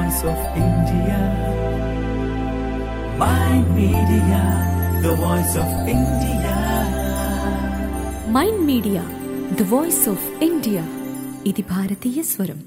voice of India. My media, the voice of India. Mind Media the voice of India ఇది భారతీయ స్వరం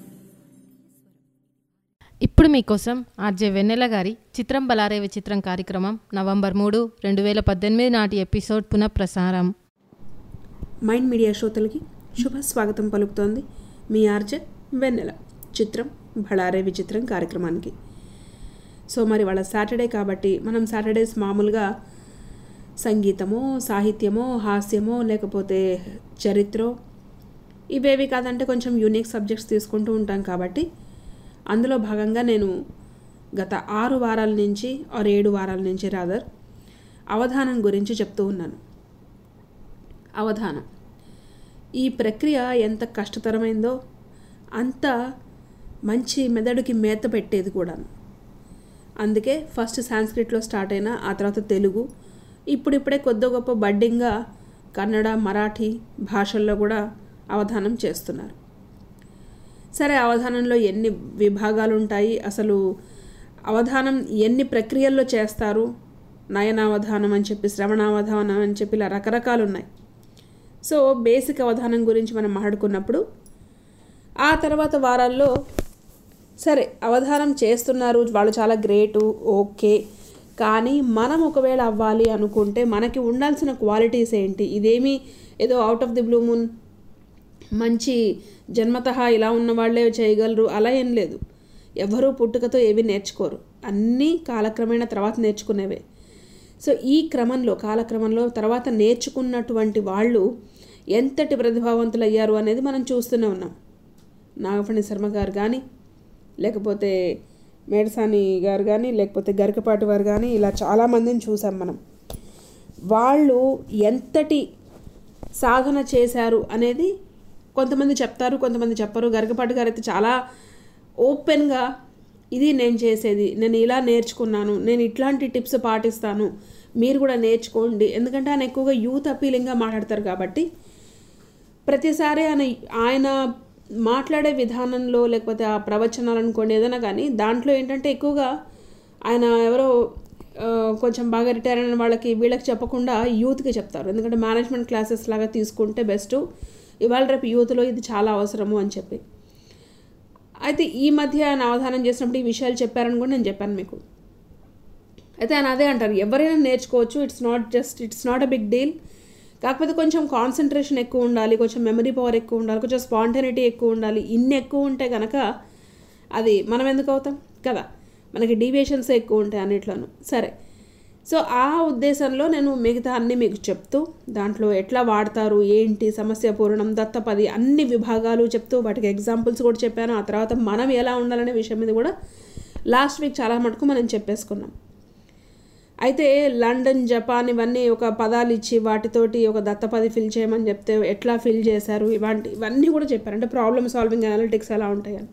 ఇప్పుడు మీకోసం ఆర్జే వెన్నెల గారి చిత్రం బలారే విచిత్రం కార్యక్రమం నవంబర్ మూడు రెండు వేల పద్దెనిమిది నాటి ఎపిసోడ్ పునఃప్రసారం మైండ్ మీడియా శ్రోతలకి శుభ స్వాగతం పలుకుతోంది మీ ఆర్జే వెన్నెల చిత్రం భళారే విచిత్రం కార్యక్రమానికి సో మరి వాళ్ళ సాటర్డే కాబట్టి మనం సాటర్డేస్ మామూలుగా సంగీతమో సాహిత్యమో హాస్యమో లేకపోతే చరిత్రో ఇవేవి కాదంటే కొంచెం యూనిక్ సబ్జెక్ట్స్ తీసుకుంటూ ఉంటాం కాబట్టి అందులో భాగంగా నేను గత ఆరు వారాల నుంచి ఆరు ఏడు వారాల నుంచి రాదర్ అవధానం గురించి చెప్తూ ఉన్నాను అవధానం ఈ ప్రక్రియ ఎంత కష్టతరమైందో అంత మంచి మెదడుకి మేత పెట్టేది కూడాను అందుకే ఫస్ట్ సాంస్క్రిట్లో స్టార్ట్ అయిన ఆ తర్వాత తెలుగు ఇప్పుడిప్పుడే కొద్ది గొప్ప బడ్డింగ్గా కన్నడ మరాఠీ భాషల్లో కూడా అవధానం చేస్తున్నారు సరే అవధానంలో ఎన్ని విభాగాలు ఉంటాయి అసలు అవధానం ఎన్ని ప్రక్రియల్లో చేస్తారు నయనావధానం అని చెప్పి శ్రవణావధానం అని చెప్పి ఇలా రకరకాలు ఉన్నాయి సో బేసిక్ అవధానం గురించి మనం మాట్లాడుకున్నప్పుడు ఆ తర్వాత వారాల్లో సరే అవధానం చేస్తున్నారు వాళ్ళు చాలా గ్రేటు ఓకే కానీ మనం ఒకవేళ అవ్వాలి అనుకుంటే మనకి ఉండాల్సిన క్వాలిటీస్ ఏంటి ఇదేమి ఏదో out of the blue moon మంచి జన్మతః ఇలా ఉన్న వాళ్ళే చేయగలరు అలా ఏం లేదు ఎవరూ పుట్టుకతో ఏవి నేర్చుకోరు అన్నీ కాలక్రమేణా తర్వాత నేర్చుకునేవే సో ఈ క్రమంలో కాలక్రమంలో తర్వాత నేర్చుకున్నటువంటి వాళ్ళు ఎంతటి ప్రతిభావంతులు అయ్యారు అనేది మనం చూస్తూనే ఉన్నాం నాగఫణి శర్మ గారు కానీ లేకపోతే మేడసాని గారు కానీ లేకపోతే గరికపాటి వారు కానీ ఇలా చాలామందిని చూసాం మనం వాళ్ళు ఎంతటి సాధన చేశారు అనేది కొంతమంది చెప్తారు కొంతమంది చెప్పరు గరికపాటి గారు అయితే చాలా ఓపెన్గా ఇది నేను చేసేది నేను ఇలా నేర్చుకున్నాను నేను ఇట్లాంటి టిప్స్ పాటిస్తాను మీరు కూడా నేర్చుకోండి ఎందుకంటే ఆయన ఎక్కువగా యూత్ అపీలింగ్గా మాట్లాడతారు కాబట్టి ప్రతిసారి ఆయన ఆయన మాట్లాడే విధానంలో లేకపోతే ఆ ప్రవచనాలు అనుకోండి ఏదైనా కానీ దాంట్లో ఏంటంటే ఎక్కువగా ఆయన ఎవరో ఆ, కొంచెం బాగా రిటైర్ అయిన వాళ్ళకి వీళ్ళకి చెప్పకుండా యూత్కి చెప్తారు ఎందుకంటే మేనేజ్మెంట్ క్లాసెస్ లాగా తీసుకుంటే బెస్ట్ ఇవాళ రేపు యూత్లో ఇది చాలా అవసరము అని చెప్పి అయితే ఈ మధ్య ఆయన అవధానం చేసినప్పుడు ఈ విషయాలు చెప్పారని కూడా నేను చెప్పాను మీకు అయితే ఆయన అదే అంటారు ఎవరైనా నేర్చుకోవచ్చు it's not just it's not a big deal కాకపోతే కొంచెం కాన్సన్ట్రేషన్ ఎక్కువ ఉండాలి కొంచెం మెమరీ పవర్ ఎక్కువ ఉండాలి కొంచెం స్పాంటనిటీ ఎక్కువ ఉండాలి ఇన్ని ఎక్కువ ఉంటే కనుక అది మనం ఎందుకు అవుతాం కదా మనకి డీవియేషన్స్ ఎక్కువ ఉంటాయి అన్నిట్లోనూ సరే సో ఆ ఉద్దేశంలో నేను మిగతా అన్నీ మీకు చెప్తూ దాంట్లో ఎట్లా వాడతారు ఏంటి సమస్య పూర్ణం దత్తపది అన్ని విభాగాలు చెప్తూ వాటికి ఎగ్జాంపుల్స్ కూడా చెప్పాను ఆ తర్వాత మనం ఎలా ఉండాలనే విషయం మీద కూడా లాస్ట్ వీక్ చాలా మటుకు మనం చెప్పేసుకున్నాం అయితే లండన్ జపాన్ ఇవన్నీ ఒక పదాలు ఇచ్చి వాటితోటి ఒక దత్తపది ఫిల్ చేయమని చెప్తే ఎట్లా ఫిల్ చేశారు ఇలాంటి ఇవన్నీ కూడా చెప్పారు అంటే ప్రాబ్లమ్ సాల్వింగ్ అనలిటిక్స్ ఎలా ఉంటాయని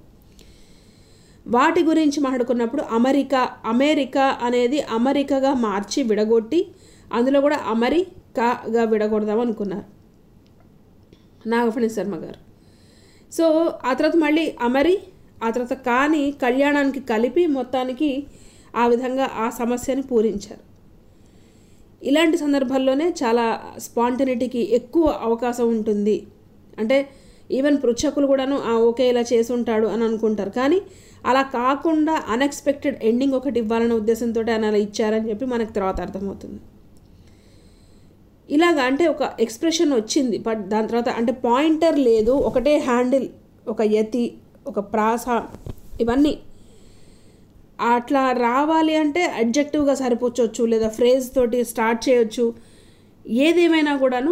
వాటి గురించి మాట్లాడుకున్నప్పుడు అమెరికా అమెరికా అనేది అమెరికాగా మార్చి విడగొట్టి అందులో కూడా అమెరికాగా విడగొడదాం అనుకున్నారు నాగఫణి శర్మ గారు సో ఆ తర్వాత మళ్ళీ అమరి ఆ తర్వాత కానీ కళ్యాణానికి కలిపి మొత్తానికి ఆ విధంగా ఆ సమస్యని పూరించారు ఇలాంటి సందర్భాల్లోనే చాలా స్పాంటనిటీకి ఎక్కువ అవకాశం ఉంటుంది అంటే ఈవెన్ పృచ్ఛకులు కూడాను "ఆ, ఓకే ఇలా చేసి ఉంటాడు అని అనుకుంటారు కానీ అలా కాకుండా అన్ఎక్స్పెక్టెడ్ ఎండింగ్ ఒకటి ఇవ్వాలనే ఉద్దేశంతో ఆయన అలా ఇచ్చారని చెప్పి మనకు తర్వాత అర్థమవుతుంది ఇలాగా అంటే ఒక ఎక్స్ప్రెషన్ వచ్చింది బట్ దాని తర్వాత అంటే పాయింటర్ లేదు ఒకటే హ్యాండిల్ ఒక యతి ఒక ప్రాస ఇవన్నీ అట్లా రావాలి అంటే అడ్జెక్టివ్గా సరిపోవచ్చు లేదా ఫ్రేజ్ తోటి స్టార్ట్ చేయొచ్చు ఏదేమైనా కూడాను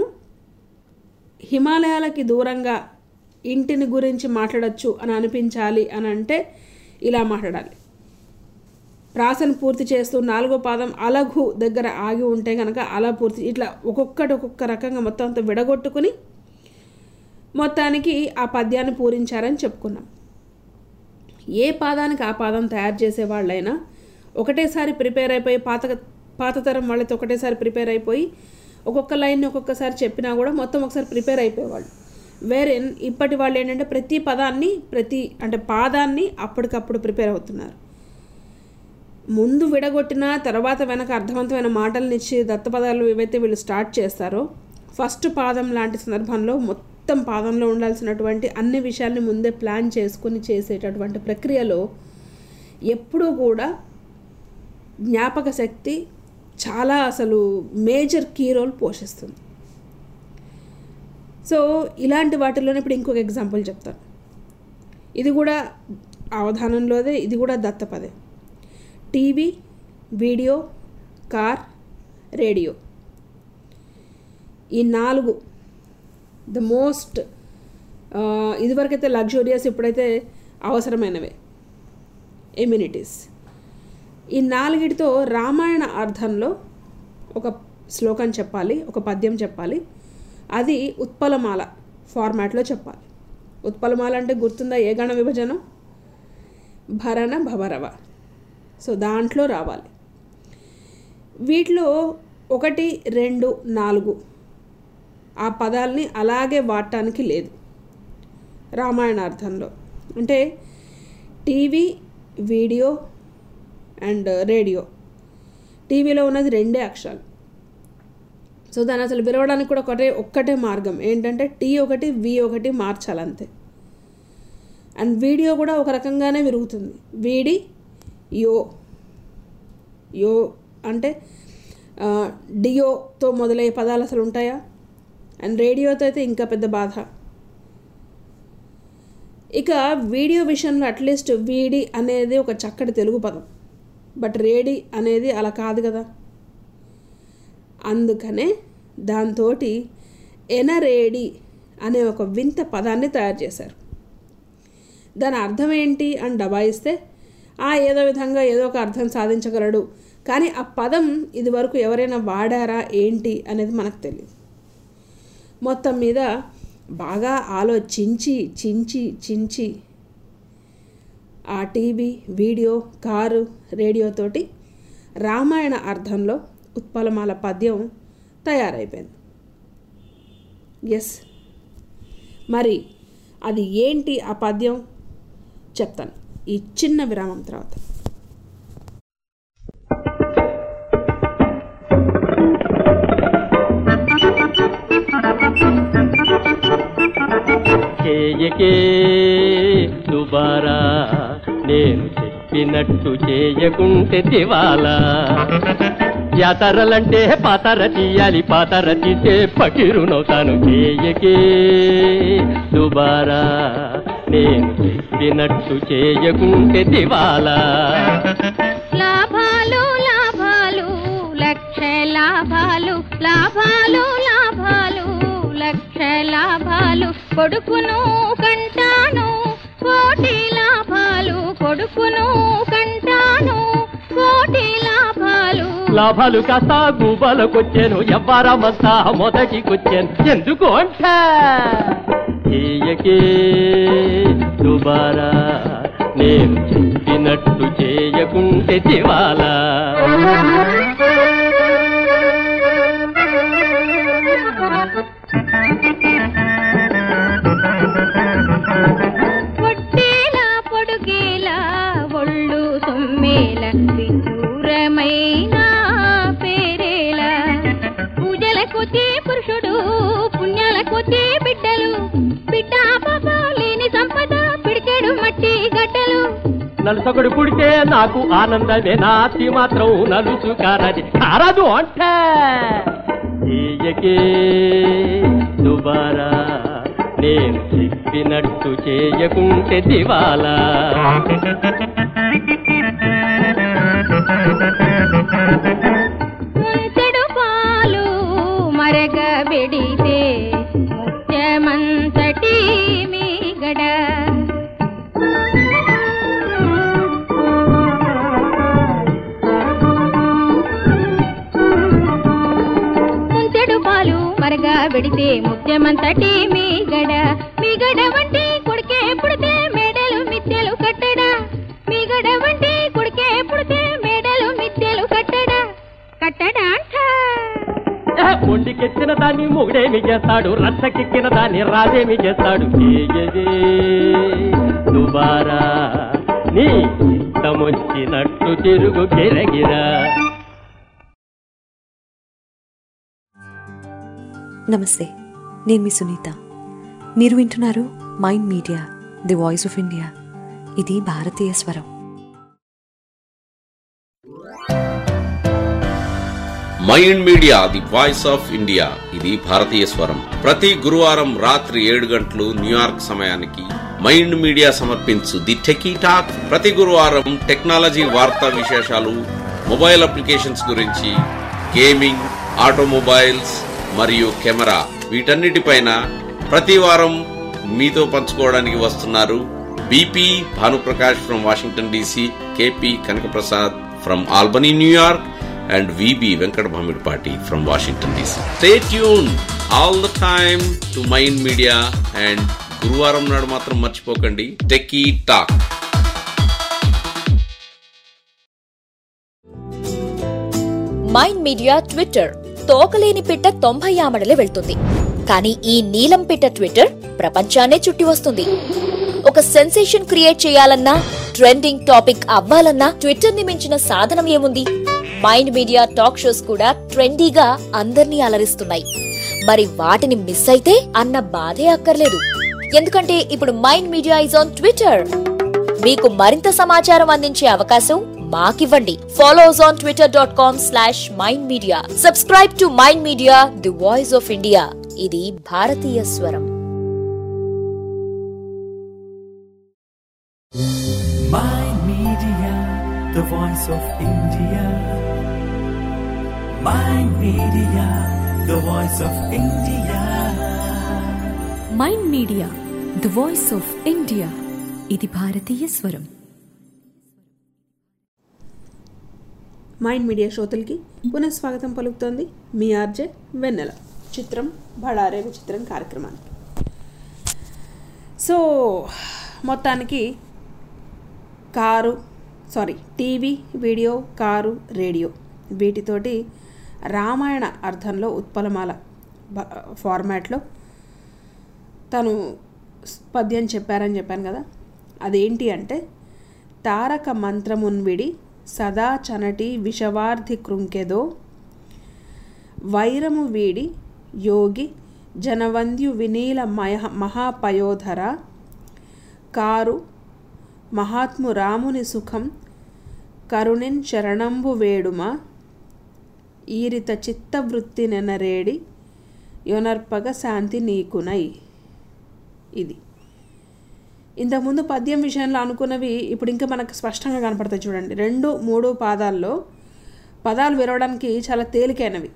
హిమాలయాలకి దూరంగా ఇంటిని గురించి మాట్లాడచ్చు అని అనిపించాలి అని అంటే ఇలా మాట్లాడాలి ప్రాసను పూర్తి చేస్తూ నాలుగో పాదం అలఘు దగ్గర ఆగి ఉంటే కనుక అలా పూర్తి ఇట్లా ఒక్కొక్కటి ఒక్కొక్క రకంగా మొత్తం అంతా విడగొట్టుకుని మొత్తానికి ఆ పద్యాన్ని పూరించారని చెప్పుకున్నాం ఏ పాదానికి ఆ పాదం తయారు చేసే వాళ్ళైనా ఒకటేసారి ప్రిపేర్ అయిపోయి పాత పాత తరం వాళ్ళతో ఒకటేసారి ప్రిపేర్ అయిపోయి ఒక్కొక్క లైన్ని ఒక్కొక్కసారి చెప్పినా కూడా మొత్తం ఒకసారి ప్రిపేర్ అయిపోయేవాళ్ళు వేరే ఇప్పటి వాళ్ళు ఏంటంటే ప్రతి పదాన్ని ప్రతి అంటే పాదాన్ని అప్పటికప్పుడు ప్రిపేర్ అవుతున్నారు ముందు విడగొట్టిన తర్వాత వెనక అర్థవంతమైన మాటలను ఇచ్చి దత్తపదాలు ఏవైతే వీళ్ళు స్టార్ట్ చేస్తారో ఫస్ట్ పాదం లాంటి సందర్భంలో మొత్తం పాదంలో ఉండాల్సినటువంటి అన్ని విషయాల్ని ముందే ప్లాన్ చేసుకుని చేసేటటువంటి ప్రక్రియలో ఎప్పుడూ కూడా జ్ఞాపక శక్తి చాలా అసలు మేజర్ కీ రోల్ పోషిస్తుంది సో ఇలాంటి వాటిల్లోనే ఇప్పుడు ఇంకొక ఎగ్జాంపుల్ చెప్తాను ఇది కూడా అవధానంలోదే ఇది కూడా దత్తపదే టీవీ వీడియో కార్ రేడియో ఈ నాలుగు ద మోస్ట్ ఇదివరకైతే లగ్జూరియస్ ఇప్పుడైతే అవసరమైనవే ఎమ్యూనిటీస్ ఈ నాలుగిటితో రామాయణ అర్థంలో ఒక శ్లోకం చెప్పాలి ఒక పద్యం చెప్పాలి అది ఉత్పలమాల ఫార్మాట్లో చెప్పాలి ఉత్పలమాల అంటే గుర్తుందా ఏ గణ విభజనం భరణ భవరవ సో దాంట్లో రావాలి వీటిలో ఒకటి రెండు నాలుగు ఆ పదాలని అలాగే వాడటానికి లేదు రామాయణార్థంలో అంటే టీవీ వీడియో అండ్ రేడియో టీవీలో ఉన్నది రెండే అక్షరాలు సో దాన్ని అసలు విరవడానికి కూడా ఒకటే ఒక్కటే మార్గం ఏంటంటే టీ ఒకటి వి ఒకటి మార్చాలంతే అండ్ వీడియో కూడా ఒక రకంగానే విరుగుతుంది వీడి యో యో అంటే ఆ, డియోతో మొదలయ్యే పదాలు అసలు ఉంటాయా అండ్ రేడియోతో అయితే ఇంకా పెద్ద బాధ ఇక వీడియో విషయంలో అట్లీస్ట్ వీడి అనేది ఒక చక్కటి తెలుగు పదం బట్ రేడి అనేది అలా కాదు కదా అందుకనే దాంతో ఎనరేడి అనే ఒక వింత పదాన్ని తయారు చేశారు దాని అర్థం ఏంటి అని దబాయిస్తే ఆ ఏదో విధంగా ఏదో ఒక అర్థం సాధించగలడు కానీ ఆ పదం ఇది వరకు ఎవరైనా వాడారా ఏంటి అనేది మనకు తెలియదు మొత్తం మీద బాగా ఆలోచించి చించి చించి ఆ టీవీ వీడియో కారు రేడియోతోటి రామాయణ అర్థంలో ఉత్పలమాల పద్యం తయారైపోయింది ఎస్ మరి అది ఏంటి ఆ పద్యం చెప్తాను ఈ చిన్న విరామం తర్వాత చేయకే దుబారా నేను చెప్పినట్టు చేయకుంటే దివాలా యాతరలంటే పాతర తీయాలి పాతర తీసే పకిరునవుతాను చేయకే దుబారా నేను చెప్పినట్టు చేయకుంటే దివాలా లాభాలు లాభాలు లక్ష లాభాలు లాభాలు లాభాలు లక్ష లాభాలు కొడుకును కంటాను కోటి లాభాలు కొడుకును కంటాను కోటి లాభాలు లాభాలు కాస్త గుబలకొచ్చాను ఎవ్వరమంతా మొదటికొచ్చాను ఎందుకు అంట చేయకే దుబారా నేను చెప్పినట్టు చేయకుంటే దివాలా పొట్టేలా పొడుగేలా ఒళ్ళు సొమ్మేల విదూరమైన పేరేలా పూజల కొద్ది పురుషుడు పుణ్యాల కొద్ది బిడ్డలు బిడ్డ పాప లేని సంపద పిడికెడు మట్టి గడ్డలు నలుసొకడు పుడితే నాకు ఆనందమే నాతి మాత్రం నలుసు కారది కారదు అంట చేయకే దుబారా నేను చెప్పినట్టు చేయకుంటే దివాలా ముంచెడు పాలు మరగ బెడితే ముత్యమంతటి మీగడ ముంచెడు పాలు మరగ బెడితే ముత్యమంతటి మీగడ మీగడ వంటి కొడుకే పుడితే మేడలు మిద్దెలు కట్టడా మీగడ వంటి కొడుకే పుడితే మేడలు మిద్దెలు కట్టడా కట్టడా అంటా మొండికెత్తిన దాన్ని మొగుడేమి చేస్తాడు రచ్చకెక్కిన దాన్ని రాజేమి చేస్తాడు చేయదే దుబారా నీ ఇష్టమొచ్చినట్టు తిరుగు గిరగిరా నమస్తే నేను మీ సునీత మీరు వింటున్నారు Mind Media the voice of India ఇది భారతీయ స్వరం Mind Media the voice of India ఇది భారతీయ స్వరం ప్రతి గురువారం రాత్రి ఏడు గంటలు న్యూయార్క్ సమయానికి మైండ్ మీడియా సమర్పించు ది టెకీ టాక్ ప్రతి గురువారం టెక్నాలజీ వార్తా విశేషాలు మొబైల్ అప్లికేషన్స్ గురించి గేమింగ్ ఆటోమొబైల్స్ మరియు కెమెరా వీటన్నిటిపైన ప్రతి వారం మీతో పంచుకోవడానికి వస్తున్నారు BP Bhanuprakash from Washington DC KP Kanakaprasad from Albany New York and VB Venkat Bhamidpati from Washington DC. Stay tuned all the time to Mind Media and గురువారం నాడు మాత్రం మర్చిపోకండి techie talk Mind Media Twitter తోకలేని పిట్ట తొంభై ఆమడలే వెళ్తుంది కానీ ఈ నీలం పిట్ట ట్విట్టర్ ప్రపంచాన్నే చుట్టి వస్తుంది ఒక సెన్సేషన్ క్రియేట్ చేయాలన్నా ట్రెండింగ్ టాపిక్ అవ్వాలన్నా ట్విట్టర్ ని మించిన సాధనం ఏముంది మైండ్ మీడియా టాక్ షోస్ కూడా ట్రెండీగా అందర్నీ అలరిస్తున్నాయి మరి వాటిని మిస్ అయితే అన్న బాధే అక్కర్లేదు ఎందుకంటే ఇప్పుడు Mind Media is on Twitter మీకు మరింత సమాచారం అందించే అవకాశం మాకివ్వండి follow us on Twitter dot com slash Mind Media subscribe to Mind Media the voice of India ఇది భారతీయ స్వరం Mind Media, the voice of India. Mind Media, the voice of India. Mind Media the voice of India ఇది భారతీయ స్వరం Mind media శ్రోతలకి పునఃస్వాగతం పలుకుతోంది మీ RJ వెన్నెల చిత్రం బడారే చిత్రం కార్యక్రమానికి సో మొత్తానికి car sorry TV video car radio వీటితోటి రామాయణ అర్థంలో ఉత్పలమాల బ- ఫార్మాట్లో తను పద్యం చెప్పారని చెప్పాను కదా అదేంటి అంటే తారక మంత్రమున్విడి సదా చనటి విషవార్థి కృంకెదో వైరము వీడి యోగి జనవంద్యు వినీల మయ మహాపయోధర కారు మహాత్ము రాముని సుఖం కరుణిన్ శరణంబు వేడుమ ఈరిత చిత్తవృత్తి నెనరేడి యొనర్పగ శాంతి నీకునై ఇది ఇంతకుముందు పద్యం విషయంలో అనుకున్నవి ఇప్పుడు ఇంకా మనకు స్పష్టంగా కనపడతాయి చూడండి రెండు మూడు పాదాల్లో పదాలు విరవడానికి చాలా తేలికైనవి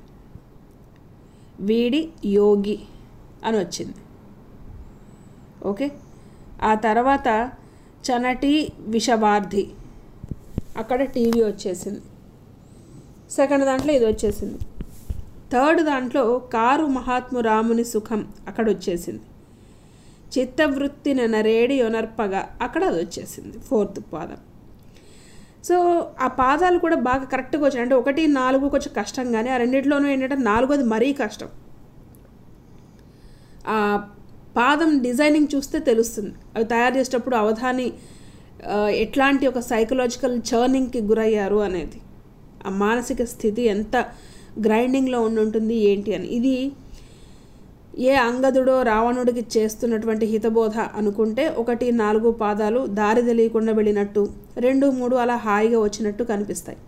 వీడి యోగి అని వచ్చింది ఓకే ఆ తర్వాత చనటి విషవార్థి అక్కడ టీవీ వచ్చేసింది సెకండ్ దాంట్లో ఇది వచ్చేసింది థర్డ్ దాంట్లో కారు మహాత్ము రాముని సుఖం అక్కడ వచ్చేసింది చిత్తవృత్తి నరేడి యొనర్పగా అక్కడ అది వచ్చేసింది ఫోర్త్ పాదం సో ఆ పాదాలు కూడా బాగా కరెక్ట్గా వచ్చాయి అంటే ఒకటి నాలుగు కొంచెం కష్టం కానీ ఆ రెండిట్లోనూ ఏంటంటే నాలుగోది మరీ కష్టం ఆ పాదం డిజైనింగ్ చూస్తే తెలుస్తుంది అవి తయారు చేసేటప్పుడు అవధాని ఆ, ఎట్లాంటి ఒక సైకలాజికల్ చర్నింగ్కి గురయ్యారు అనేది ఆ మానసిక స్థితి ఎంత గ్రైండింగ్లో ఉండి ఉంటుంది ఏంటి అని ఇది ఏ అంగదుడో రావణుడికి చేస్తున్నటువంటి హితబోధ అనుకుంటే ఒకటి నాలుగు పాదాలు దారి తెలియకుండా వెళ్ళినట్టు రెండు మూడు అలా హాయిగా వచ్చినట్టు కనిపిస్తాయి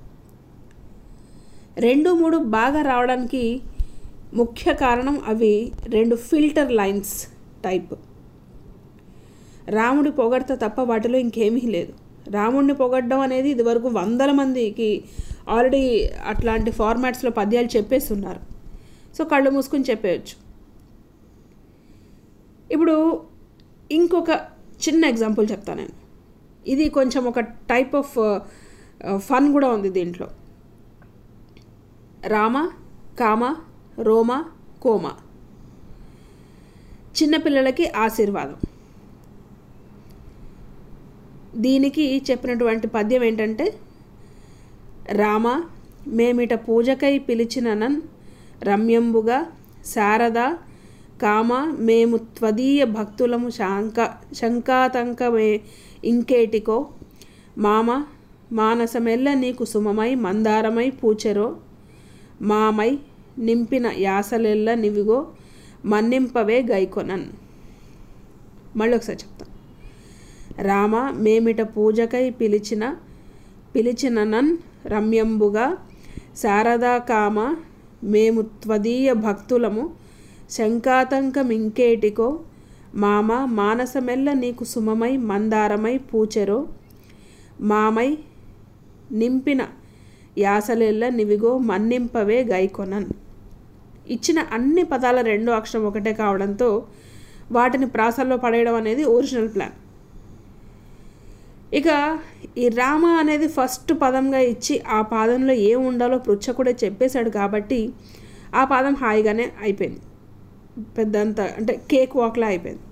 రెండు మూడు బాగా రావడానికి ముఖ్య కారణం అవి రెండు ఫిల్టర్ లైన్స్ టైప్ రాముడి పొగడత తప్ప వాటిలో ఇంకేమీ లేదు రాముడిని పొగడ్డం అనేది ఇదివరకు వందల మందికి ఆల్రెడీ అట్లాంటి ఫార్మాట్స్లో పద్యాలు చెప్పేస్తున్నారు సో కళ్ళు మూసుకుని చెప్పేయచ్చు ఇప్పుడు ఇంకొక చిన్న ఎగ్జాంపుల్ చెప్తాను నేను ఇది కొంచెం ఒక టైప్ ఆఫ్ ఫన్ కూడా ఉంది దీంట్లో రామ కామ రోమ కోమ చిన్నపిల్లలకి ఆశీర్వాదం దీనికి చెప్పినటువంటి పద్యం ఏంటంటే రామ మేమిట పూజకై పిలిచిననన్ రమ్యంబుగా శారద కామ మేము త్వదీయ భక్తులము శాంక శంకాతంకమే ఇంకేటికో మామ మానసమెల్ల నీకు సుమమై మందారమై పూచెరో మామై నింపిన యాసలెల్ల నివిగో మన్నింపవే గైకొనన్ మళ్ళీ ఒకసారి చెప్తాను రామ మేమిట పూజకై పిలిచిన పిలిచిననన్ రమ్యంబుగా శారదా కామ మేము త్వదీయ భక్తులము శంకాతంకమింకేటికో మామ మానసమెల్ల నీకు సుమమై మందారమై పూచెరో మామై నింపిన యాసలెల్ల నివిగో మన్నింపవే గైకొనన్ ఇచ్చిన అన్ని పదాల రెండో అక్షరం ఒకటే కావడంతో వాటిని ప్రాసల్లో పడేయడం అనేది ఒరిజినల్ ప్లాన్ ఇక ఈ రామ అనేది ఫస్ట్ పదంగా ఇచ్చి ఆ పాదంలో ఏం ఉండాలో పృచ్ఛకుడే చెప్పేశాడు కాబట్టి ఆ పాదం హాయిగానే అయిపోయింది పెద్దంత అంటే కేక్ వాక్లా అయిపోయింది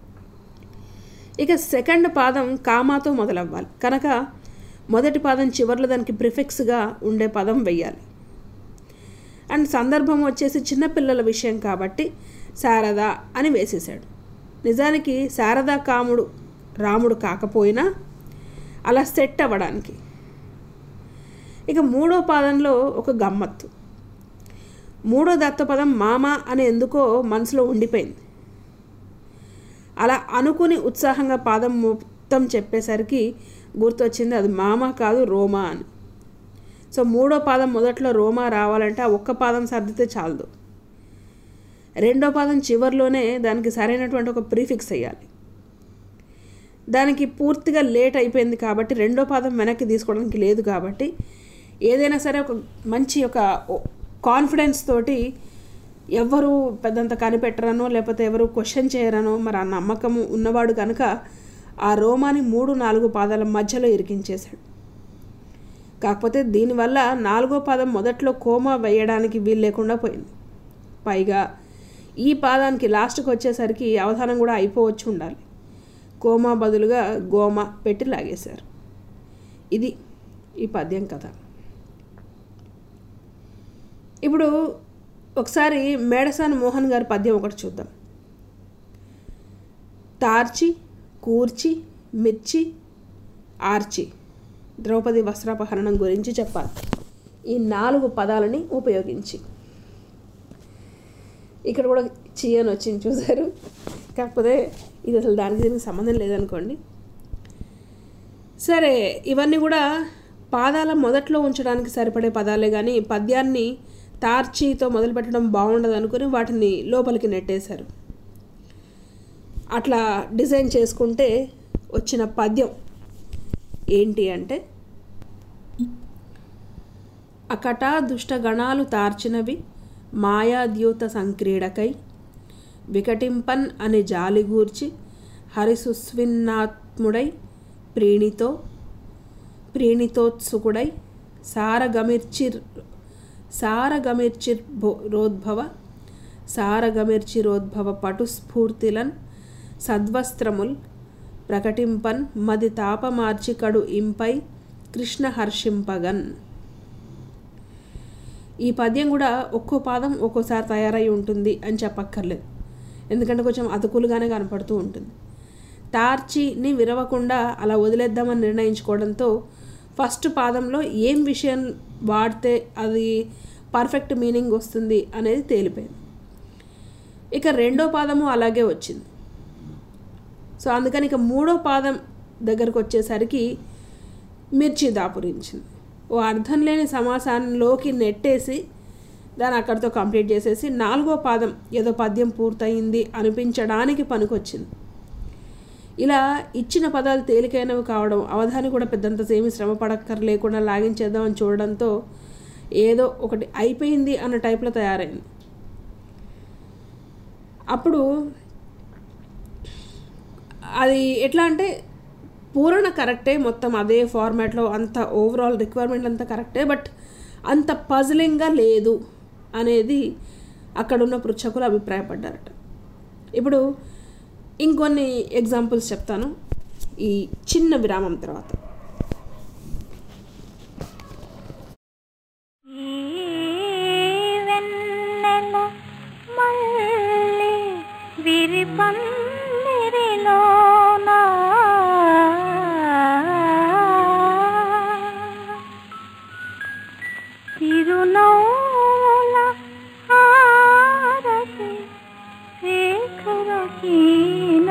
ఇక సెకండ్ పాదం కామాతో మొదలవ్వాలి కనుక మొదటి పాదం చివర్లో దానికి ప్రిఫిక్స్గా ఉండే పదం వెయ్యాలి అండ్ సందర్భం వచ్చేసి చిన్నపిల్లల విషయం కాబట్టి శారద అని వేసేసాడు నిజానికి శారదా కాముడు రాముడు కాకపోయినా అలా సెట్ అవ్వడానికి ఇక మూడో పాదంలో ఒక గమ్మత్తు మూడో దత్తపదం మామ అని ఎందుకో మనసులో ఉండిపోయింది అలా అనుకుని ఉత్సాహంగా పాదం మొత్తం చెప్పేసరికి గుర్తొచ్చింది అది మామ కాదు రోమా అని సో మూడో పాదం మొదట్లో రోమా రావాలంటే ఆ ఒక్క పాదం సర్దితే చాలదు రెండో పాదం చివరిలోనే దానికి సరైనటువంటి ఒక ప్రీఫిక్స్ వేయాలి దానికి పూర్తిగా లేట్ అయిపోయింది కాబట్టి రెండో పాదం వెనక్కి తీసుకోవడానికి లేదు కాబట్టి ఏదైనా సరే ఒక మంచి ఒక కాన్ఫిడెన్స్ తోటి ఎవరు పెద్దంత కనిపెట్టరనో లేకపోతే ఎవరు క్వశ్చన్ చేయరనో మరి ఆ నమ్మకం ఉన్నవాడు కనుక ఆ రోమాని మూడు నాలుగు పాదాల మధ్యలో ఇరికించేశాడు కాకపోతే దీనివల్ల నాలుగో పాదం మొదట్లో కోమా వేయడానికి వీలు లేకుండా పోయింది పైగా ఈ పాదానికి లాస్ట్కి వచ్చేసరికి అవధానం కూడా అయిపోవచ్చు ఉండాలి కోమా బదులుగా గోమ పెట్టి లాగేశారు ఇది ఈ పద్యం కథ ఇప్పుడు ఒకసారి మేడసాని మోహన్ గారి పద్యం ఒకటి చూద్దాం తార్చి కూర్చి మిర్చి ఆర్చి ద్రౌపది వస్త్రాపహరణం గురించి చెప్పాలి ఈ నాలుగు పదాలని ఉపయోగించి ఇక్కడ కూడా చీ అని వచ్చింది చూసారు కాకపోతే ఇది అసలు దానికి దీనికి సంబంధం లేదనుకోండి సరే ఇవన్నీ కూడా పాదాల మొదట్లో ఉంచడానికి సరిపడే పదాలే కానీ పద్యాన్ని తార్చీతో మొదలుపెట్టడం బాగుండదు అనుకుని వాటిని లోపలికి నెట్టేశారు అట్లా డిజైన్ చేసుకుంటే వచ్చిన పద్యం ఏంటి అంటే అకట దుష్టగణాలు తార్చినవి మాయాద్యూత సంక్రీడకై వికటింపన్ అని జాలిగూర్చి హరిసుస్విన్నాత్ముడై ప్రీణితో ప్రీణితోత్సుకుడై సారగమిర్చిర్ సారగమిర్చిర్భోరోద్భవ సారగమిర్చిరోద్భవ పటుస్ఫూర్తిలన్ సద్వస్త్రముల్ ప్రకటింపన్ మది తాపమార్చి కడు ఇంపై కృష్ణ హర్షింపగన్ ఈ పద్యం కూడా ఒక్కో పాదం ఒక్కోసారి తయారై ఉంటుంది అని చెప్పక్కర్లేదు ఎందుకంటే కొంచెం అతుకులుగానే కనపడుతూ ఉంటుంది తార్చిని విరవకుండా అలా వదిలేద్దామని నిర్ణయించుకోవడంతో ఫస్ట్ పాదంలో ఏం విషయం వాడితే అది పర్ఫెక్ట్ మీనింగ్ వస్తుంది అనేది తేలిపోయింది ఇక రెండో పాదము అలాగే వచ్చింది సో అందుకని ఇక మూడో పాదం దగ్గరకు వచ్చేసరికి మిర్చి దాపురించింది ఓ అర్థం లేని సమాసానంలోకి నెట్టేసి దాన్ని అక్కడితో కంప్లీట్ చేసేసి నాలుగో పాదం ఏదో పద్యం పూర్తయింది అనిపించడానికి పనికొచ్చింది ఇలా ఇచ్చిన పదాలు తేలికైనవి కావడం అవధాని కూడా పెద్దంత ఏమి శ్రమ పడక్కర్ లేకుండా లాగించేద్దామని చూడడంతో ఏదో ఒకటి అయిపోయింది అన్న టైప్లో తయారైంది అప్పుడు అది ఎట్లా అంటే పూరణ కరెక్టే మొత్తం అదే ఫార్మాట్లో అంత ఓవరాల్ రిక్వైర్మెంట్ అంతా కరెక్టే బట్ అంత పజిలింగ్గా లేదు అనేది అక్కడున్న పృచ్ఛకులు అభిప్రాయపడ్డారట ఇప్పుడు ఇంకొన్ని ఎగ్జాంపుల్స్ చెప్తాను ఈ చిన్న విరామం తర్వాత వెన్నెల మళ్ళీ విరిపందిరిలోన చిరునవ్వుల హారతి శేఖరకీన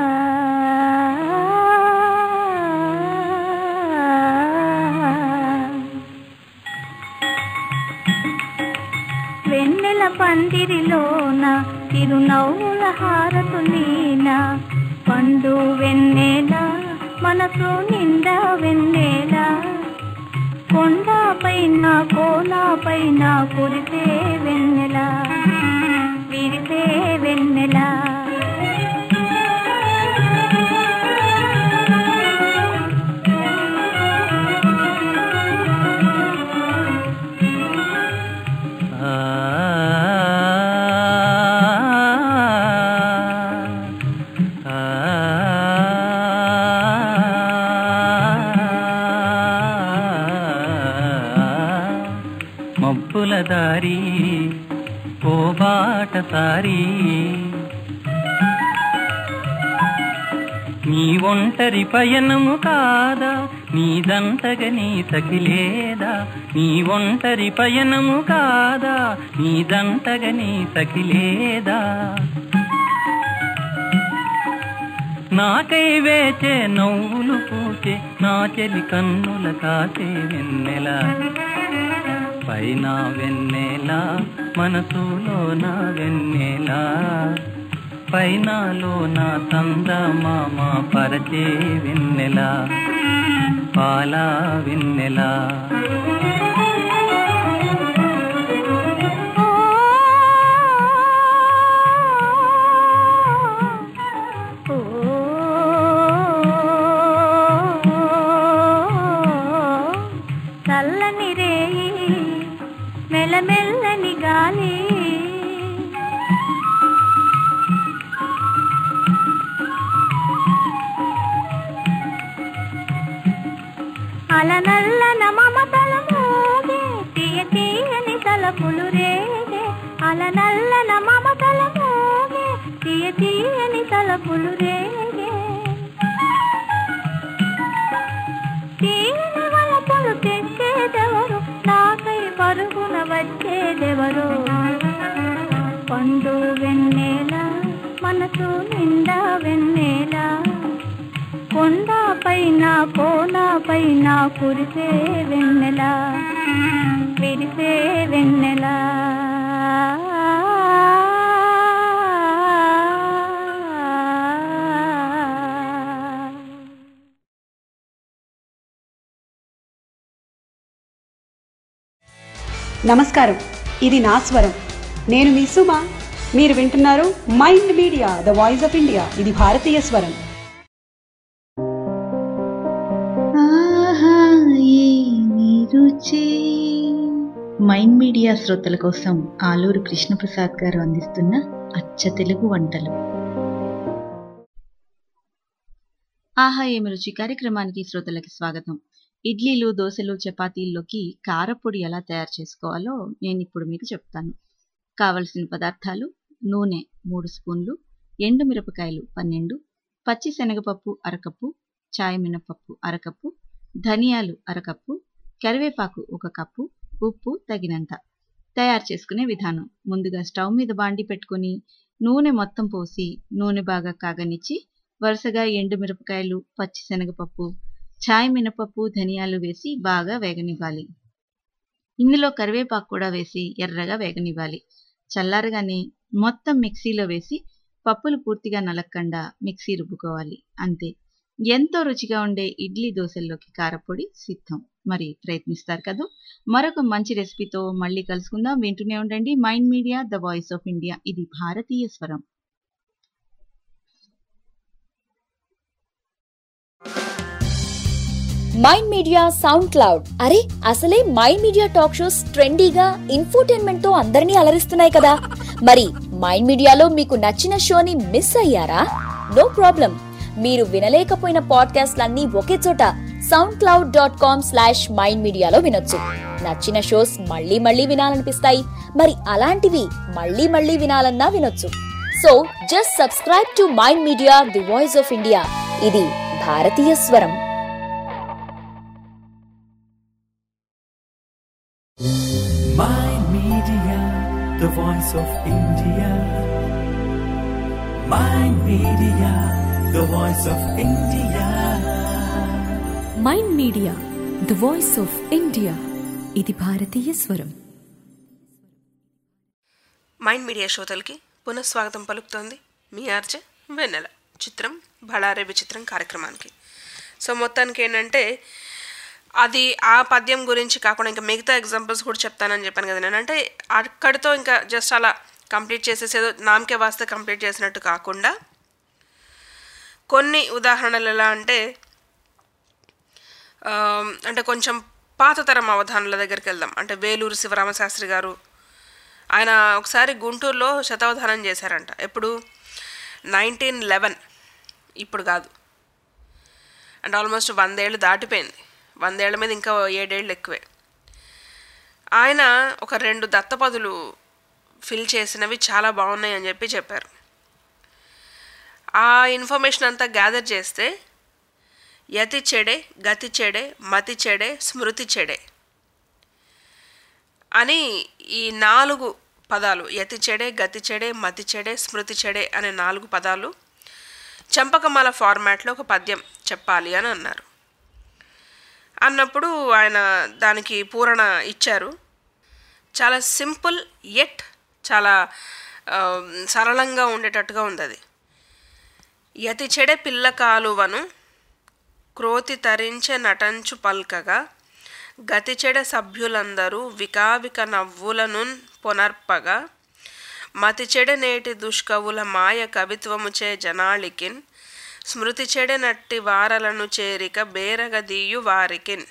వెన్నెల పందిరిలోన చిరునవ్వుల హారతులీన పండు వెన్నెల మనసు నిండా వెన్నెల కొండ పైన కోన పైన కురిసే వెన్నెల విరిసే వెన్నెల మబ్బుల దారి ఓ బాటసారి నీ ఒంటరి పయనము కాదా నీదంతగా నీ సఖిలేదా నీ ఒంటరి పయనము కాదా నీదంతగా నీ సఖిలేదా నాకై వేచే నవ్వులు పూచే నా చెలి కన్నుల కాసే వెన్నెల పైన వెన్నెల మనసులోన వెన్నెల పైనలోన తంద మామ పరచే వెన్నెల పాల వెన్నెల చల్లని రేయి మెల్లమెల్లని గాలి అలనల్లన మమతల మోగే తీయ తీయని తలపులు రేగే అలనల్లన మమతల మోగే తీయ తీయని తలపులు రేగే తీయని వలపులు తెచ్చేదెవరు నాకై పరుగున వచ్చేదెవరు పండు వెన్నెల మనసు నిండా వెన్నెల కొండ పైన కోన పైన కురిసే వెన్నెల విరిసే వెన్నెల నమస్కారం ఇది నా స్వరం నేను మీ సుమ మీరు వింటున్నారు Mind Media the voice of India ఇది భారతీయ స్వరం ఆహా ఏమి రుచి మైండ్ మీడియా శ్రోతల కోసం ఆలూరు కృష్ణప్రసాద్ గారు అందిస్తున్న అచ్చ తెలుగు వంటలు ఆహా ఏమి రుచి కార్యక్రమానికి శ్రోతలకి స్వాగతం ఇడ్లీలు దోశలు చపాతీల్లోకి కారపొడి ఎలా తయారు చేసుకోవాలో నేను ఇప్పుడు మీకు చెప్తాను కావలసిన పదార్థాలు నూనె మూడు స్పూన్లు ఎండు మిరపకాయలు పన్నెండు పచ్చి శనగపప్పు అరకప్పు చాయ్ మినపప్పు అరకప్పు ధనియాలు అరకప్పు కరివేపాకు ఒక కప్పు ఉప్పు తగినంత తయారు చేసుకునే విధానం ముందుగా స్టవ్ మీద బాండి పెట్టుకుని నూనె మొత్తం పోసి నూనె బాగా కాగనిచ్చి వరుసగా ఎండు మిరపకాయలు పచ్చి శనగపప్పు ఛాయ్ మినపప్పు ధనియాలు వేసి బాగా వేగనివ్వాలి ఇందులో కరివేపాకు కూడా వేసి ఎర్రగా వేగనివ్వాలి చల్లారగానే మొత్తం మిక్సీలో వేసి పప్పులు పూర్తిగా నలక్కుండా మిక్సీ రుబ్బుకోవాలి అంతే ఎంతో రుచిగా ఉండే ఇడ్లీ దోశల్లోకి కారపొడి సిద్ధం మరి ప్రయత్నిస్తారు కదా మరొక మంచి రెసిపీతో మళ్ళీ కలుసుకుందాం వింటూనే ఉండండి Mind Media the voice of India ఇది భారతీయ స్వరం మైండ్ మీడియా సౌండ్ క్లౌడ్ అరే అసలే మైండ్ మీడియా టాక్ షోస్ ట్రెండీగా ఇన్ఫోటైన్మెంట్ తో అందరినీ అలరిస్తున్నాయి కదా మరి మైండ్ మీడియాలో మీకు నచ్చిన షోని మిస్ అయ్యారా నో ప్రాబ్లం మీరు వినలేకపోయిన పాడ్కాస్ట్లన్నీ ఒకే చోట SoundCloud dot com slash Mind మీడియాలో వినొచ్చు నచ్చిన షోస్ మళ్ళీ మళ్ళీ వినాలనిపిస్తాయి మరి అలాంటివి మళ్ళీ మళ్ళీ వినాలన్నా వినొచ్చు so just subscribe to Mind Media the voice of India ఇది భారతీయ స్వరం Mind Media, the voice of India. Mind Media, the voice of India. Mind Media the voice of India ఇది భారతీయ స్వరం మైండ్ మీడియా శ్రోతలకి పునఃస్వాగతం పలుకుతోంది మీ ఆర్జే వెన్నెల చిత్రం బళారే విచిత్రం కార్యక్రమానికి సో మొత్తానికి ఏంటంటే అది ఆ పద్యం గురించి కాకుండా ఇంకా మిగతా ఎగ్జాంపుల్స్ కూడా చెప్తానని చెప్పాను కదా నేను అంటే అక్కడితో ఇంకా జస్ట్ అలా కంప్లీట్ చేసేసేదో నామకే వాస్తే కంప్లీట్ చేసినట్టు కాకుండా కొన్ని ఉదాహరణలు ఎలా అంటే ఆ, అంటే కొంచెం పాతతరం అవధానుల దగ్గరికి వెళ్దాం అంటే వేలూరు శివరామశాస్త్రి గారు ఆయన ఒకసారి గుంటూరులో శతావధానం చేశారంట ఎప్పుడు నైన్టీన్ లెవెన్ ఇప్పుడు కాదు అంటే ఆల్మోస్ట్ వందేళ్ళు దాటిపోయింది వందేళ్ల మీద ఇంకా ఏడేళ్ళు ఎక్కువే ఆయన ఒక రెండు దత్తపదులు ఫిల్ చేసినవి చాలా బాగున్నాయి అని చెప్పి చెప్పారు ఆ ఇన్ఫర్మేషన్ అంతా గ్యాదర్ చేస్తే యతి చెడే గతి చెడే మతి చెడే స్మృతి చెడే అని ఈ నాలుగు పదాలు యతి చెడే గతి చెడే మతి చెడే స్మృతి చెడే అనే నాలుగు పదాలు చంపకమాల ఫార్మాట్లో ఒక పద్యం చెప్పాలి అని అన్నారు అన్నప్పుడు ఆయన దానికి పూరణ ఇచ్చారు చాలా సింపుల్ ఎట్ చాలా ఆ, సరళంగా ఉండేటట్టుగా ఉంది అది యతి చెడే పిల్ల కాలువను క్రోతి తరించే నటంచు పల్కగా గతిచెడ సభ్యులందరూ వికావిక నవ్వులను పొనర్పగా మతిచెడ నేటి దుష్కవుల మాయ కవిత్వముచే జనాళికిన్ స్మృతి చెడ నట్టి వారలను చేరిక బేరగదీయు వారికిన్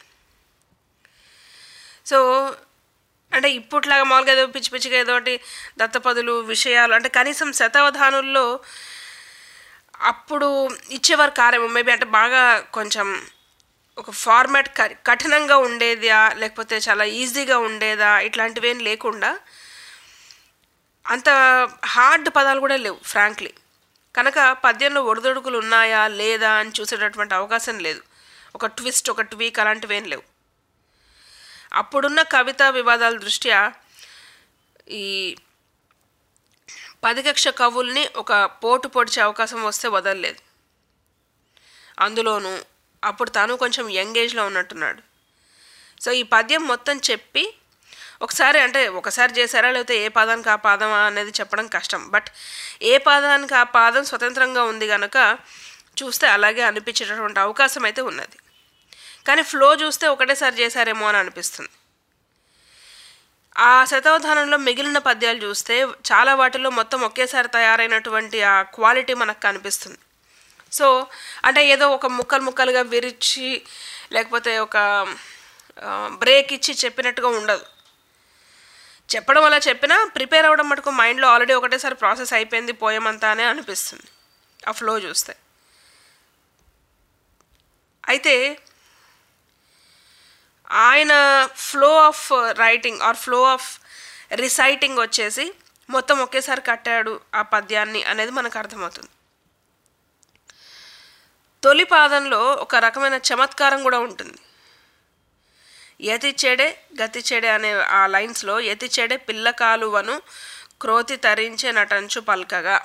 సో అంటే ఇప్పట్లాగా మామూలుగా ఏదో పిచ్చి పిచ్చిగా ఏదో ఒకటి దత్తపదులు విషయాలు అంటే కనీసం శతావధానుల్లో అప్పుడు ఇచ్చేవారు కారేమో మేబీ అంటే బాగా కొంచెం ఒక ఫార్మాట్ క- కఠినంగా ఉండేదా లేకపోతే చాలా ఈజీగా ఉండేదా ఇట్లాంటివేం లేకుండా అంత హార్డ్ పదాలు కూడా లేవు ఫ్రాంక్లీ కనుక పద్యంలో ఒడిదొడుకులు ఉన్నాయా లేదా అని చూసేటటువంటి అవకాశం లేదు ఒక ట్విస్ట్ ఒక ట్వీక్ అలాంటివేం లేవు అప్పుడున్న కవితా వివాదాల దృష్ట్యా ఈ పదికక్ష కవుల్ని ఒక పోటు పొడిచే అవకాశం వస్తే వదలలేదు అందులోనూ అప్పుడు తను కొంచెం యంగ్ ఏజ్లో ఉన్నట్టున్నాడు సో ఈ పద్యం మొత్తం చెప్పి ఒకసారి అంటే ఒకసారి చేశారా లేకపోతే ఏ పాదానికి ఆ పాదమా అనేది చెప్పడం కష్టం బట్ ఏ పాదానికి ఆ పాదం స్వతంత్రంగా ఉంది కనుక చూస్తే అలాగే అనిపించేటటువంటి అవకాశం అయితే ఉన్నది కానీ ఫ్లో చూస్తే ఒకటేసారి చేశారేమో అని అనిపిస్తుంది ఆ శతావధానంలో మిగిలిన పద్యాలు చూస్తే చాలా వాటిలో మొత్తం ఒకేసారి తయారైనటువంటి ఆ క్వాలిటీ మనకు కనిపిస్తుంది సో అంటే ఏదో ఒక ముక్కలు ముక్కలుగా విరిచి లేకపోతే ఒక బ్రేక్ ఇచ్చి చెప్పినట్టుగా ఉండదు చెప్పడం వల్ల చెప్పినా ప్రిపేర్ అవ్వడం మటుకు మైండ్లో ఆల్రెడీ ఒకటేసారి ప్రాసెస్ అయిపోయింది పోయమంతా అనే అనిపిస్తుంది ఆ ఫ్లో చూస్తే అయితే ఆయన flow of writing or flow of reciting వచ్చేసి మొత్తం ఒకేసారి కట్టాడు ఆ పద్యాన్ని అనేది మనకు అర్థమవుతుంది తొలి పాదంలో ఒక రకమైన చమత్కారం కూడా ఉంటుంది యతి చెడే గతి చెడే అనే ఆ లైన్స్లో యతి చెడే పిల్ల కాలువను క్రోతి తరించే నటంచు పల్కగా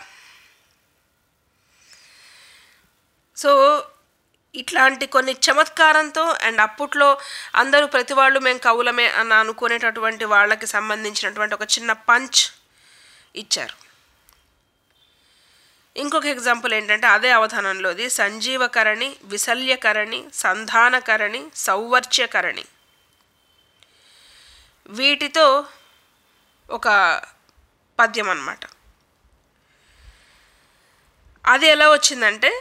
సో ఇట్లాంటి కొన్ని చమత్కారంతో అండ్ అప్పట్లో అందరూ ప్రతి వాళ్ళు మేము కవులమే అని అనుకునేటటువంటి వాళ్ళకి సంబంధించినటువంటి ఒక చిన్న పంచ్ ఇచ్చారు ఇంకొక ఎగ్జాంపుల్ ఏంటంటే అదే అవధానంలోది సంజీవకరణి విశల్యకరణి సంధానకరణి సౌవర్చ్యకరణి వీటితో ఒక పద్యం అన్నమాట అది ఎలా వచ్చిందంటే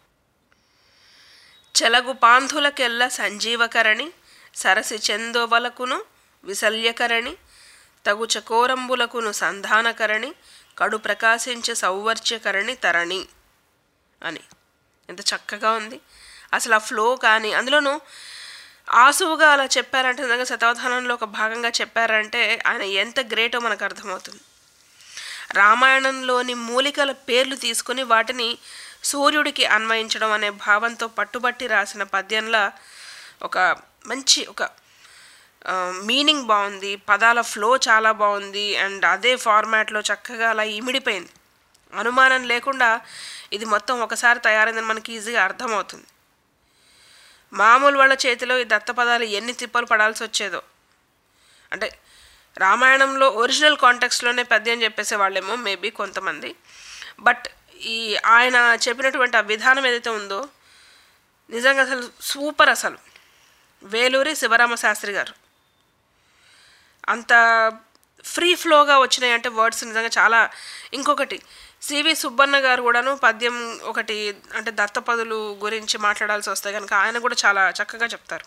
చెలగు పాంధులకెల్ల సంజీవకరణి సరసి చందోవలకును విశల్యకరణి తగు చకోరంబులకును సంధానకరణి కడు ప్రకాశించే సౌవర్చ్యకరణి తరణి అని ఎంత చక్కగా ఉంది అసలు ఆ ఫ్లో కానీ అందులోనూ ఆసువుగా అలా చెప్పారంటే నిజంగా శతావధానంలో ఒక భాగంగా చెప్పారంటే ఆయన ఎంత గ్రేటో మనకు అర్థమవుతుంది రామాయణంలోని మూలికల పేర్లు తీసుకుని వాటిని సూర్యుడికి అన్వయించడం అనే భావంతో పట్టుబట్టి రాసిన పద్యంలా ఒక మంచి ఒక మీనింగ్ బాగుంది పదాల ఫ్లో చాలా బాగుంది అండ్ అదే ఫార్మాట్లో చక్కగా అలా ఇమిడిపోయింది అనుమానం లేకుండా ఇది మొత్తం ఒకసారి తయారైందని మనకి ఈజీగా అర్థమవుతుంది మామూలు వాళ్ళ చేతిలో ఈ దత్తపదాలు ఎన్ని తిప్పలు పడాల్సి వచ్చేదో అంటే రామాయణంలో ఒరిజినల్ కాంటెక్స్లోనే పద్యం చెప్పేసే వాళ్ళేమో మేబీ కొంతమంది బట్ ఈ ఆయన చెప్పినటువంటి ఆ విధానం ఏదైతే ఉందో నిజంగా అసలు సూపర్ అసలు వేలూరి శివరామ శాస్త్రి గారు అంత ఫ్రీ ఫ్లోగా వచ్చినాయి అంటే వర్డ్స్ నిజంగా చాలా ఇంకొకటి సివి సుబ్బన్న గారు కూడాను పద్యం ఒకటి అంటే దత్తపదులు గురించి మాట్లాడాల్సి వస్తే కనుక ఆయన కూడా చాలా చక్కగా చెప్తారు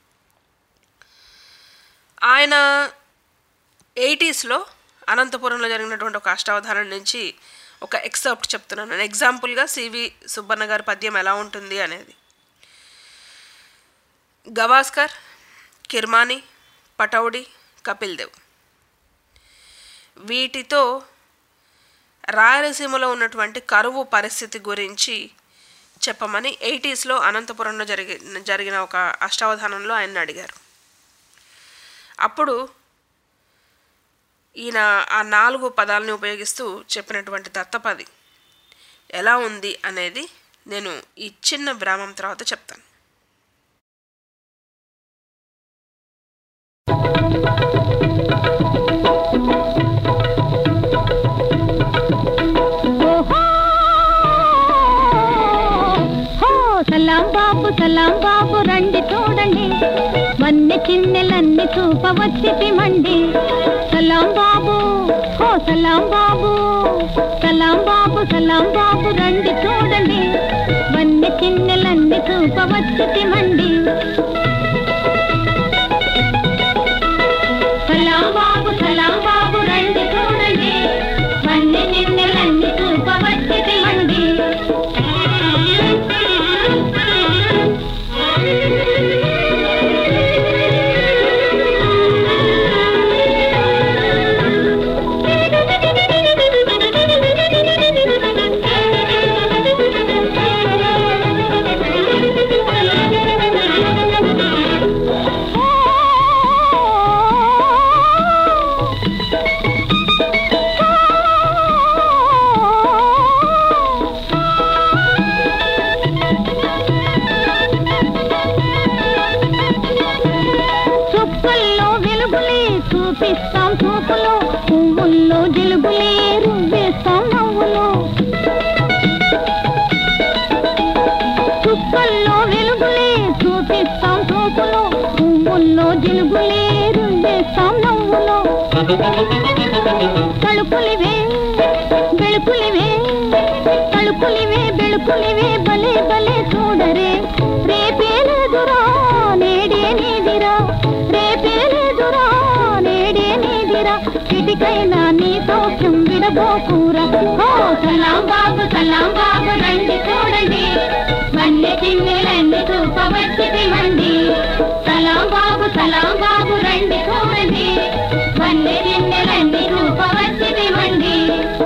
ఆయన ఎయిటీస్లో అనంతపురంలో జరిగినటువంటి ఒక అష్టావధానం నుంచి ఒక ఎక్సర్ప్ట్ చెప్తున్నాను నేను ఎగ్జాంపుల్గా సివి సుబ్బన్న గారి పద్యం ఎలా ఉంటుంది అనేది గవాస్కర్ కిర్మాని పటౌడి కపిల్ దేవ్ వీటితో రాయలసీమలో ఉన్నటువంటి కరువు పరిస్థితి గురించి చెప్పమని ఎయిటీస్లో అనంతపురంలో జరిగి జరిగిన ఒక అష్టావధానంలో ఆయన అడిగారు అప్పుడు ఈయన ఆ నాలుగు పదాలని ఉపయోగిస్తూ చెప్పినటువంటి దత్తపది ఎలా ఉంది అనేది నేను ఈ చిన్న విరామం తర్వాత చెప్తాను హో సలాం బాబు సలాం బాబు రండి చూడండి వన్నె చిన్నెలన్నీ చూపవచ్చి పిమండి సలాం బాబు హో సలాం బాబు సలాం బాబు సలాం బాబు రండి చూడండి వన్నె చిన్నెలన్నీ చూపవచ్చి పిమండి సలాం బాబు సలాం బాబు రండి చూడండి వన్నె చిన్నెలన్నీ చూపవచ్చి పిమండి చుక్కల్లో వెలుగులే చూపిస్తాం చూపులు పువ్వుల్లో జిలుగులే రువ్వేస్తాం నవ్వులు చుక్కల్లో వెలుగులే చూపిస్తాం చూపులు పువ్వుల్లో జిలుగులే రువ్వేస్తాం నవ్వులు తలుపులివే బెళుకులివే తలుపులివే బెళుకులివే భలే భలే చూడరే రేపే లేదురా నేడే నీదిరా రేపే లేదురా నేడే నీదిరా చిటికైనా నీ సౌఖ్యం విడబోకూరా ఓ సలాం బాబు సలాం బాబు రండి చూడండి మల్లె చిన్నెలన్నీ చూపవచ్చి మండి సలాం బాబు సలాం బాబు రండి చూడండి మల్లె చిన్నెలన్నీ చూపవచ్చి మండి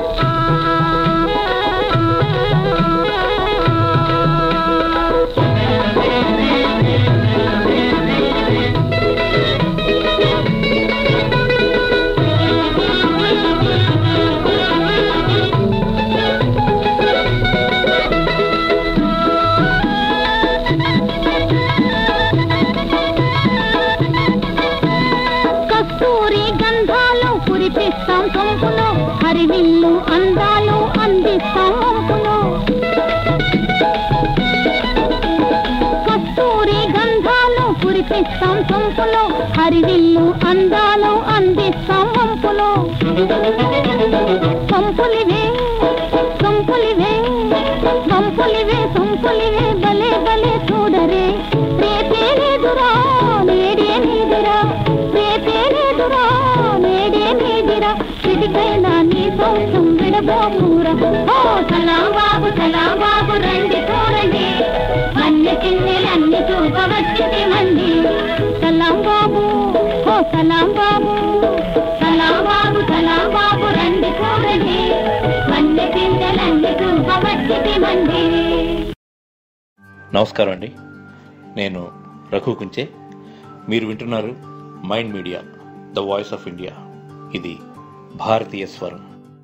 కస్తూరి గంధాలు కురిపిస్తాం సొంపులో హరివిల్లు అందాలు అందిస్తాం వంపులో కస్తూరి గంధాలు కురిపిస్తాం సొంపులో హరివిల్లు అందాలు అందిస్తాం వంపులో సంపులివే సంపులివే సంపులివే సంపులివే భలే భలే చూడరే రేపే లేదురా నేడే నీదిరా రేపే లేదురా నేడే నీదిరా చిటికైనా నీ సౌఖ్యం విడబోమూరా ఓ సలాం బాబు సలాం బాబు రండి చూడండి అన్ని చిన్నెలన్నీ చూపవచ్చి మంది సలాం బాబు ఓ సలాం బాబు సలాం బాబు సలాం బాబు రండి చూడండి అన్ని చిన్నెలన్నీ చూపవచ్చి మంది నమస్కారం అండి నేను రఘు కుంచే మీరు వింటున్నారు Mind Media the voice of India ఇది భారతీయ స్వరం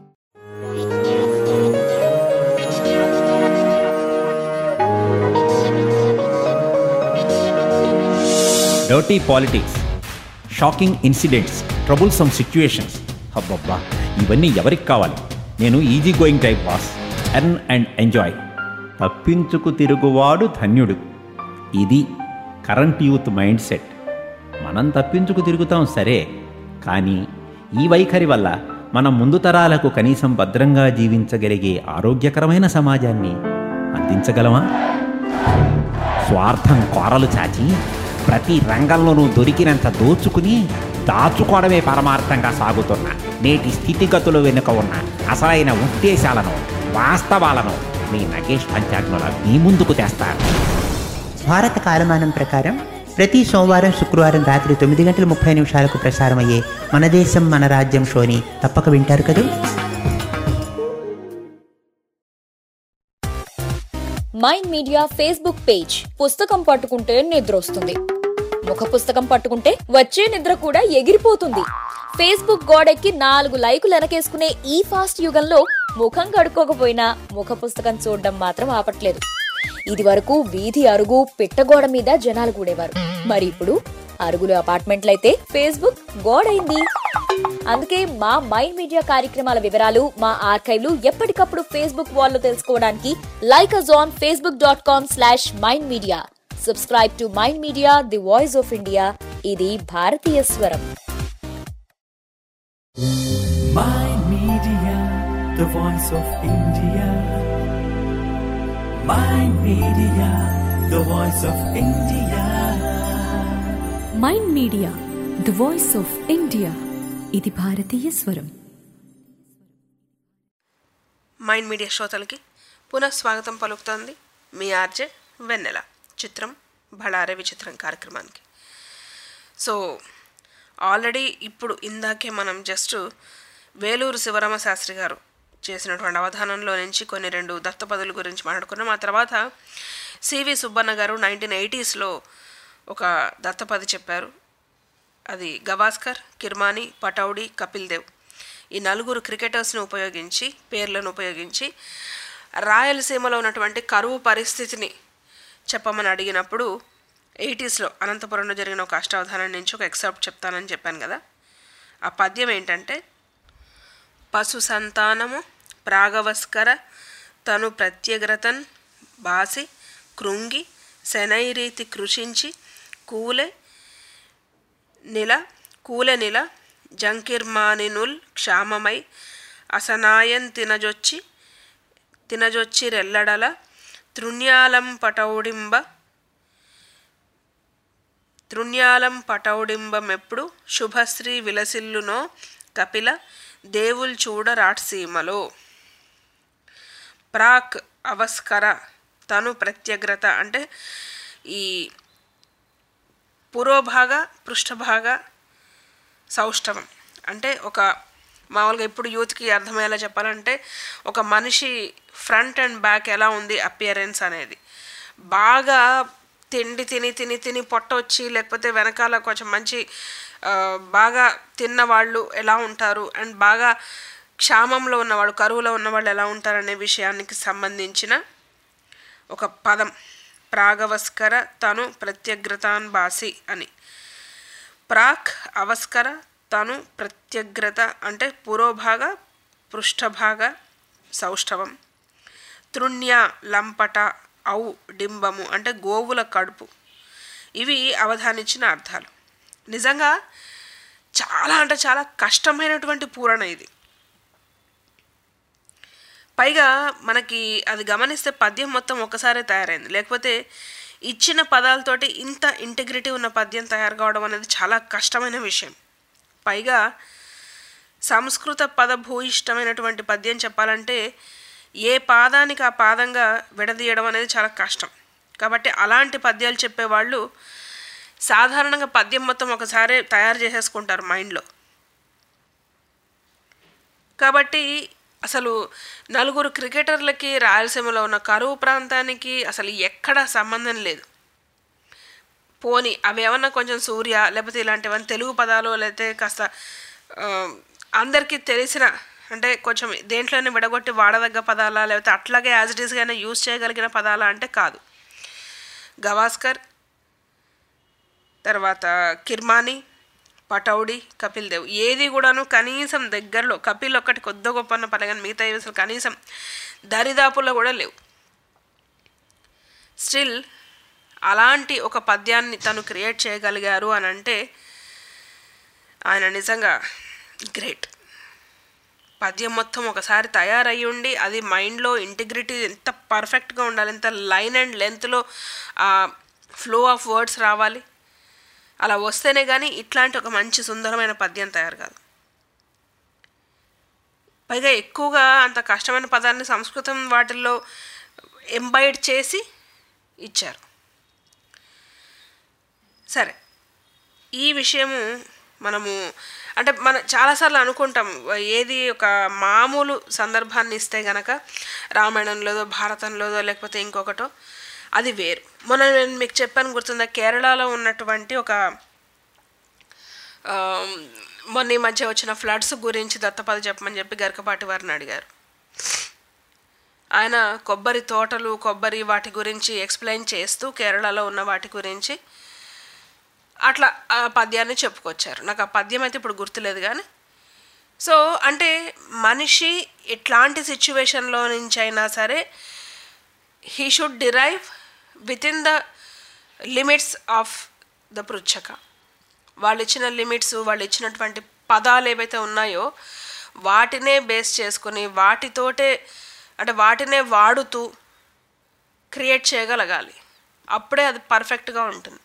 dirty politics shocking incidents troublesome situations అబ్బబ్బా ఇవన్నీ ఎవరికి కావాలి నేను easy going type boss earn and enjoy తప్పించుకు తిరుగువాడు ధన్యుడు ఇది కరెంట్ యూత్ మైండ్ సెట్ మనం తప్పించుకు తిరుగుతాం సరే కానీ ఈ వైఖరి వల్ల మనం ముందు తరాలకు కనీసం భద్రంగా జీవించగలిగే ఆరోగ్యకరమైన సమాజాన్ని అందించగలమా స్వార్థం కోరలు చాచి ప్రతి రంగంలోనూ దొరికినంత దోచుకుని దాచుకోవడమే పరమార్థంగా సాగుతున్న నేటి స్థితిగతులు వెనుక ఉన్న అసలైన ఉద్దేశాలను వాస్తవాలను మీ నగేష్ పంచాగ్నుల మీ ముందుకు తెస్తారు భారత కాలమానం ప్రకారం ప్రతి సోమవారం శుక్రవారం రాత్రి తొమ్మిది గంటల ముప్పై నిమిషాలకు ప్రసారమయ్యే మన దేశం మన రాజ్యం షోని తప్పక వింటారు కదూ మైండ్ మీడియా ఫేస్బుక్ పేజ్ పుస్తకం పట్టుకుంటే నిద్ర వస్తుంది ముఖ పుస్తకం పట్టుకుంటే వచ్చే నిద్ర కూడా ఎగిరిపోతుంది ఫేస్బుక్ గోడెక్కి నాలుగు లైకులు వెనకేసుకునే ఈ ఫాస్ట్ యుగంలో ముఖం కడుక్కోకపోయినా ముఖ పుస్తకం చూడడం మాత్రం ఆపట్లేదు ఇది వరకు వీధి అరుగు పిట్టగోడ మీద జనాలు కూడేవారు మరి ఇప్పుడు అరుగులు అపార్ట్మెంట్లయితే ఫేస్బుక్ గోడైంది అందుకే మా మైండ్ మీడియా కార్యక్రమాల వివరాలు మా ఆర్కైవ్లు ఎప్పటికప్పుడు ఫేస్బుక్ వాల్లో తెలుసుకోవడానికి like us on Facebook dot com slash Mind Media subscribe to Mind Media the voice of India ఇది భారతీయ స్వరం Mind Media, the voice of India. Mind Media, the voice of India. Mind Media the voice of India ఇది భారతీయ స్వరం Mind media శ్రోతలకి పునః స్వాగతం పలుకుతోంది మీ ఆర్జే వెన్నెల చిత్రం బళారే విచిత్రం కార్యక్రమానికి సో ఆల్రెడీ ఇప్పుడు ఇందాకే మనం జస్ట్ వేలూరు శివరామ శాస్త్రి గారు చేసినటువంటి అవధానంలో నుంచి కొన్ని రెండు దత్తపదుల గురించి మాట్లాడుకున్నాం ఆ తర్వాత సివి సుబ్బన్న గారు నైన్టీన్ ఎయిటీస్లో ఒక దత్తపది చెప్పారు అది గవాస్కర్ కిర్మాని పటౌడి కపిల్ దేవ్ ఈ నలుగురు క్రికెటర్స్ని ఉపయోగించి పేర్లను ఉపయోగించి రాయలసీమలో ఉన్నటువంటి కరువు పరిస్థితిని చెప్పమని అడిగినప్పుడు ఎయిటీస్లో అనంతపురంలో జరిగిన ఒక అష్టావధానం నుంచి ఒక ఎక్సెప్ట్ చెప్తానని చెప్పాను కదా ఆ పద్యం ఏంటంటే పశు సంతానము ప్రాగవస్కర తను ప్రత్యగ్రతన్ బాసి కృంగి శనైరీతి కృషించి కూలె నిల కూలె నిల జంకిర్మానినుల్ క్షామమై అసనాయన్ తినజొచ్చి తినజొచ్చి రెల్లడల తృణ్యాలం పటౌడింబ తృణ్యాలం పటౌడింబమెప్పుడు శుభశ్రీ విలసిల్లునో కపిల దేవుల్ చూడ రాట్సీమలో ప్రాక్ అవస్కర తను ప్రత్యగ్రత అంటే ఈ పురోభాగ పృష్ఠభాగ సౌష్ఠవం అంటే ఒక మామూలుగా ఇప్పుడు యూత్కి అర్థమయ్యేలా చెప్పాలంటే ఒక మనిషి ఫ్రంట్ అండ్ బ్యాక్ ఎలా ఉంది అపియరెన్స్ అనేది బాగా తిండి తిని తిని తిని పొట్ట వచ్చి లేకపోతే వెనకాల కొంచెం మంచి ఆ, బాగా తిన్న వాళ్ళు ఎలా ఉంటారు అండ్ బాగా క్షామంలో ఉన్నవాళ్ళు కరువులో ఉన్నవాళ్ళు ఎలా ఉంటారు అనే విషయానికి సంబంధించిన ఒక పదం ప్రాగవస్కర తను ప్రత్యగ్రతాన్ బాసి అని ప్రాక్ అవస్కర తను ప్రత్యగ్రత అంటే పురోభాగ పృష్ఠభాగ సౌష్ఠవం తృణ్య లంపట ఔ డింబము అంటే గోవుల కడుపు ఇవి అవధానించిన అర్థాలు నిజంగా చాలా అంటే చాలా కష్టమైనటువంటి పూరణ ఇది పైగా మనకి అది గమనిస్తే పద్యం మొత్తం ఒకసారే తయారైంది లేకపోతే ఇచ్చిన పదాలతోటి ఇంత ఇంటిగ్రిటీ ఉన్న పద్యం తయారు కావడం అనేది చాలా కష్టమైన విషయం పైగా సంస్కృత పదభూయిష్టమైనటువంటి పద్యం చెప్పాలంటే ఏ పాదానికి ఆ పాదంగా విడదీయడం అనేది చాలా కష్టం కాబట్టి అలాంటి పద్యాలు చెప్పేవాళ్ళు సాధారణంగా పద్యం మొత్తం ఒకసారి తయారు చేసేసుకుంటారు మైండ్లో కాబట్టి అసలు నలుగురు క్రికెటర్లకి రాయలసీమలో ఉన్న కరువు ప్రాంతానికి అసలు ఎక్కడ సంబంధం లేదు పోని అవి ఏమన్నా కొంచెం సూర్య లేకపోతే ఇలాంటివన్నీ తెలుగు పదాలు లేకపోతే కాస్త ఆ, అందరికీ తెలిసిన అంటే కొంచెం దేంట్లోనే విడగొట్టి వాడదగ్గ పదాలా లేకపోతే అట్లాగే యాజ్ ఇట్ ఈస్గానే యూజ్ చేయగలిగిన పదాలా అంటే కాదు గవాస్కర్ తర్వాత కిర్మాని పటౌడి కపిల్ దేవ్ ఏది కూడాను కనీసం దగ్గరలో కపిల్ ఒక్కటి కొద్ది గొప్ప అన్న పని మిగతా ఏవి అసలు కనీసం దరిదాపుల్లో కూడా లేవు స్టిల్ అలాంటి ఒక పద్యాన్ని తను క్రియేట్ చేయగలిగారు అని అంటే ఆయన నిజంగా గ్రేట్ పద్యం మొత్తం ఒకసారి తయారయ్యి ఉండి అది మైండ్లో ఇంటిగ్రిటీ ఎంత పర్ఫెక్ట్గా ఉండాలి ఎంత లైన్ అండ్ లెంత్లో ఆ ఫ్లో ఆఫ్ వర్డ్స్ రావాలి అలా వస్తేనే కానీ ఇట్లాంటి ఒక మంచి సుందరమైన పద్యం తయారు కాదు పైగా ఎక్కువగా అంత కష్టమైన పదాన్ని సంస్కృతం వాటిల్లో ఎంబైడ్ చేసి ఇచ్చారు సరే ఈ విషయము మనము అంటే మన చాలాసార్లు అనుకుంటాం ఏది ఒక మామూలు సందర్భాన్ని ఇస్తే గనక రామాయణంలోదో భారతంలోదో లేకపోతే ఇంకొకటో అది వేరు మొన్న నేను మీకు చెప్పాను గుర్తుందా కేరళలో ఉన్నటువంటి ఒక ఆ, మొన్న ఈ మధ్య వచ్చిన ఫ్లడ్స్ గురించి దత్తపద చెప్పమని చెప్పి గరికపాటి వారిని అడిగారు ఆయన కొబ్బరి తోటలు కొబ్బరి వాటి గురించి ఎక్స్ప్లెయిన్ చేస్తూ కేరళలో ఉన్న వాటి గురించి అట్లా ఆ పద్యాన్ని చెప్పుకొచ్చారు నాకు ఆ పద్యం అయితే ఇప్పుడు గుర్తులేదు కానీ సో అంటే మనిషి ఎట్లాంటి సిచ్యువేషన్లో నుంచి అయినా సరే he should derive within the limits of the పృచ్ఛక వాళ్ళు ఇచ్చిన లిమిట్స్ వాళ్ళు ఇచ్చినటువంటి పదాలు ఏవైతే ఉన్నాయో వాటినే బేస్ చేసుకొని వాటితోటే అంటే వాటినే వాడుతూ క్రియేట్ చేయగలగాలి అప్పుడే అది పర్ఫెక్ట్గా ఉంటుంది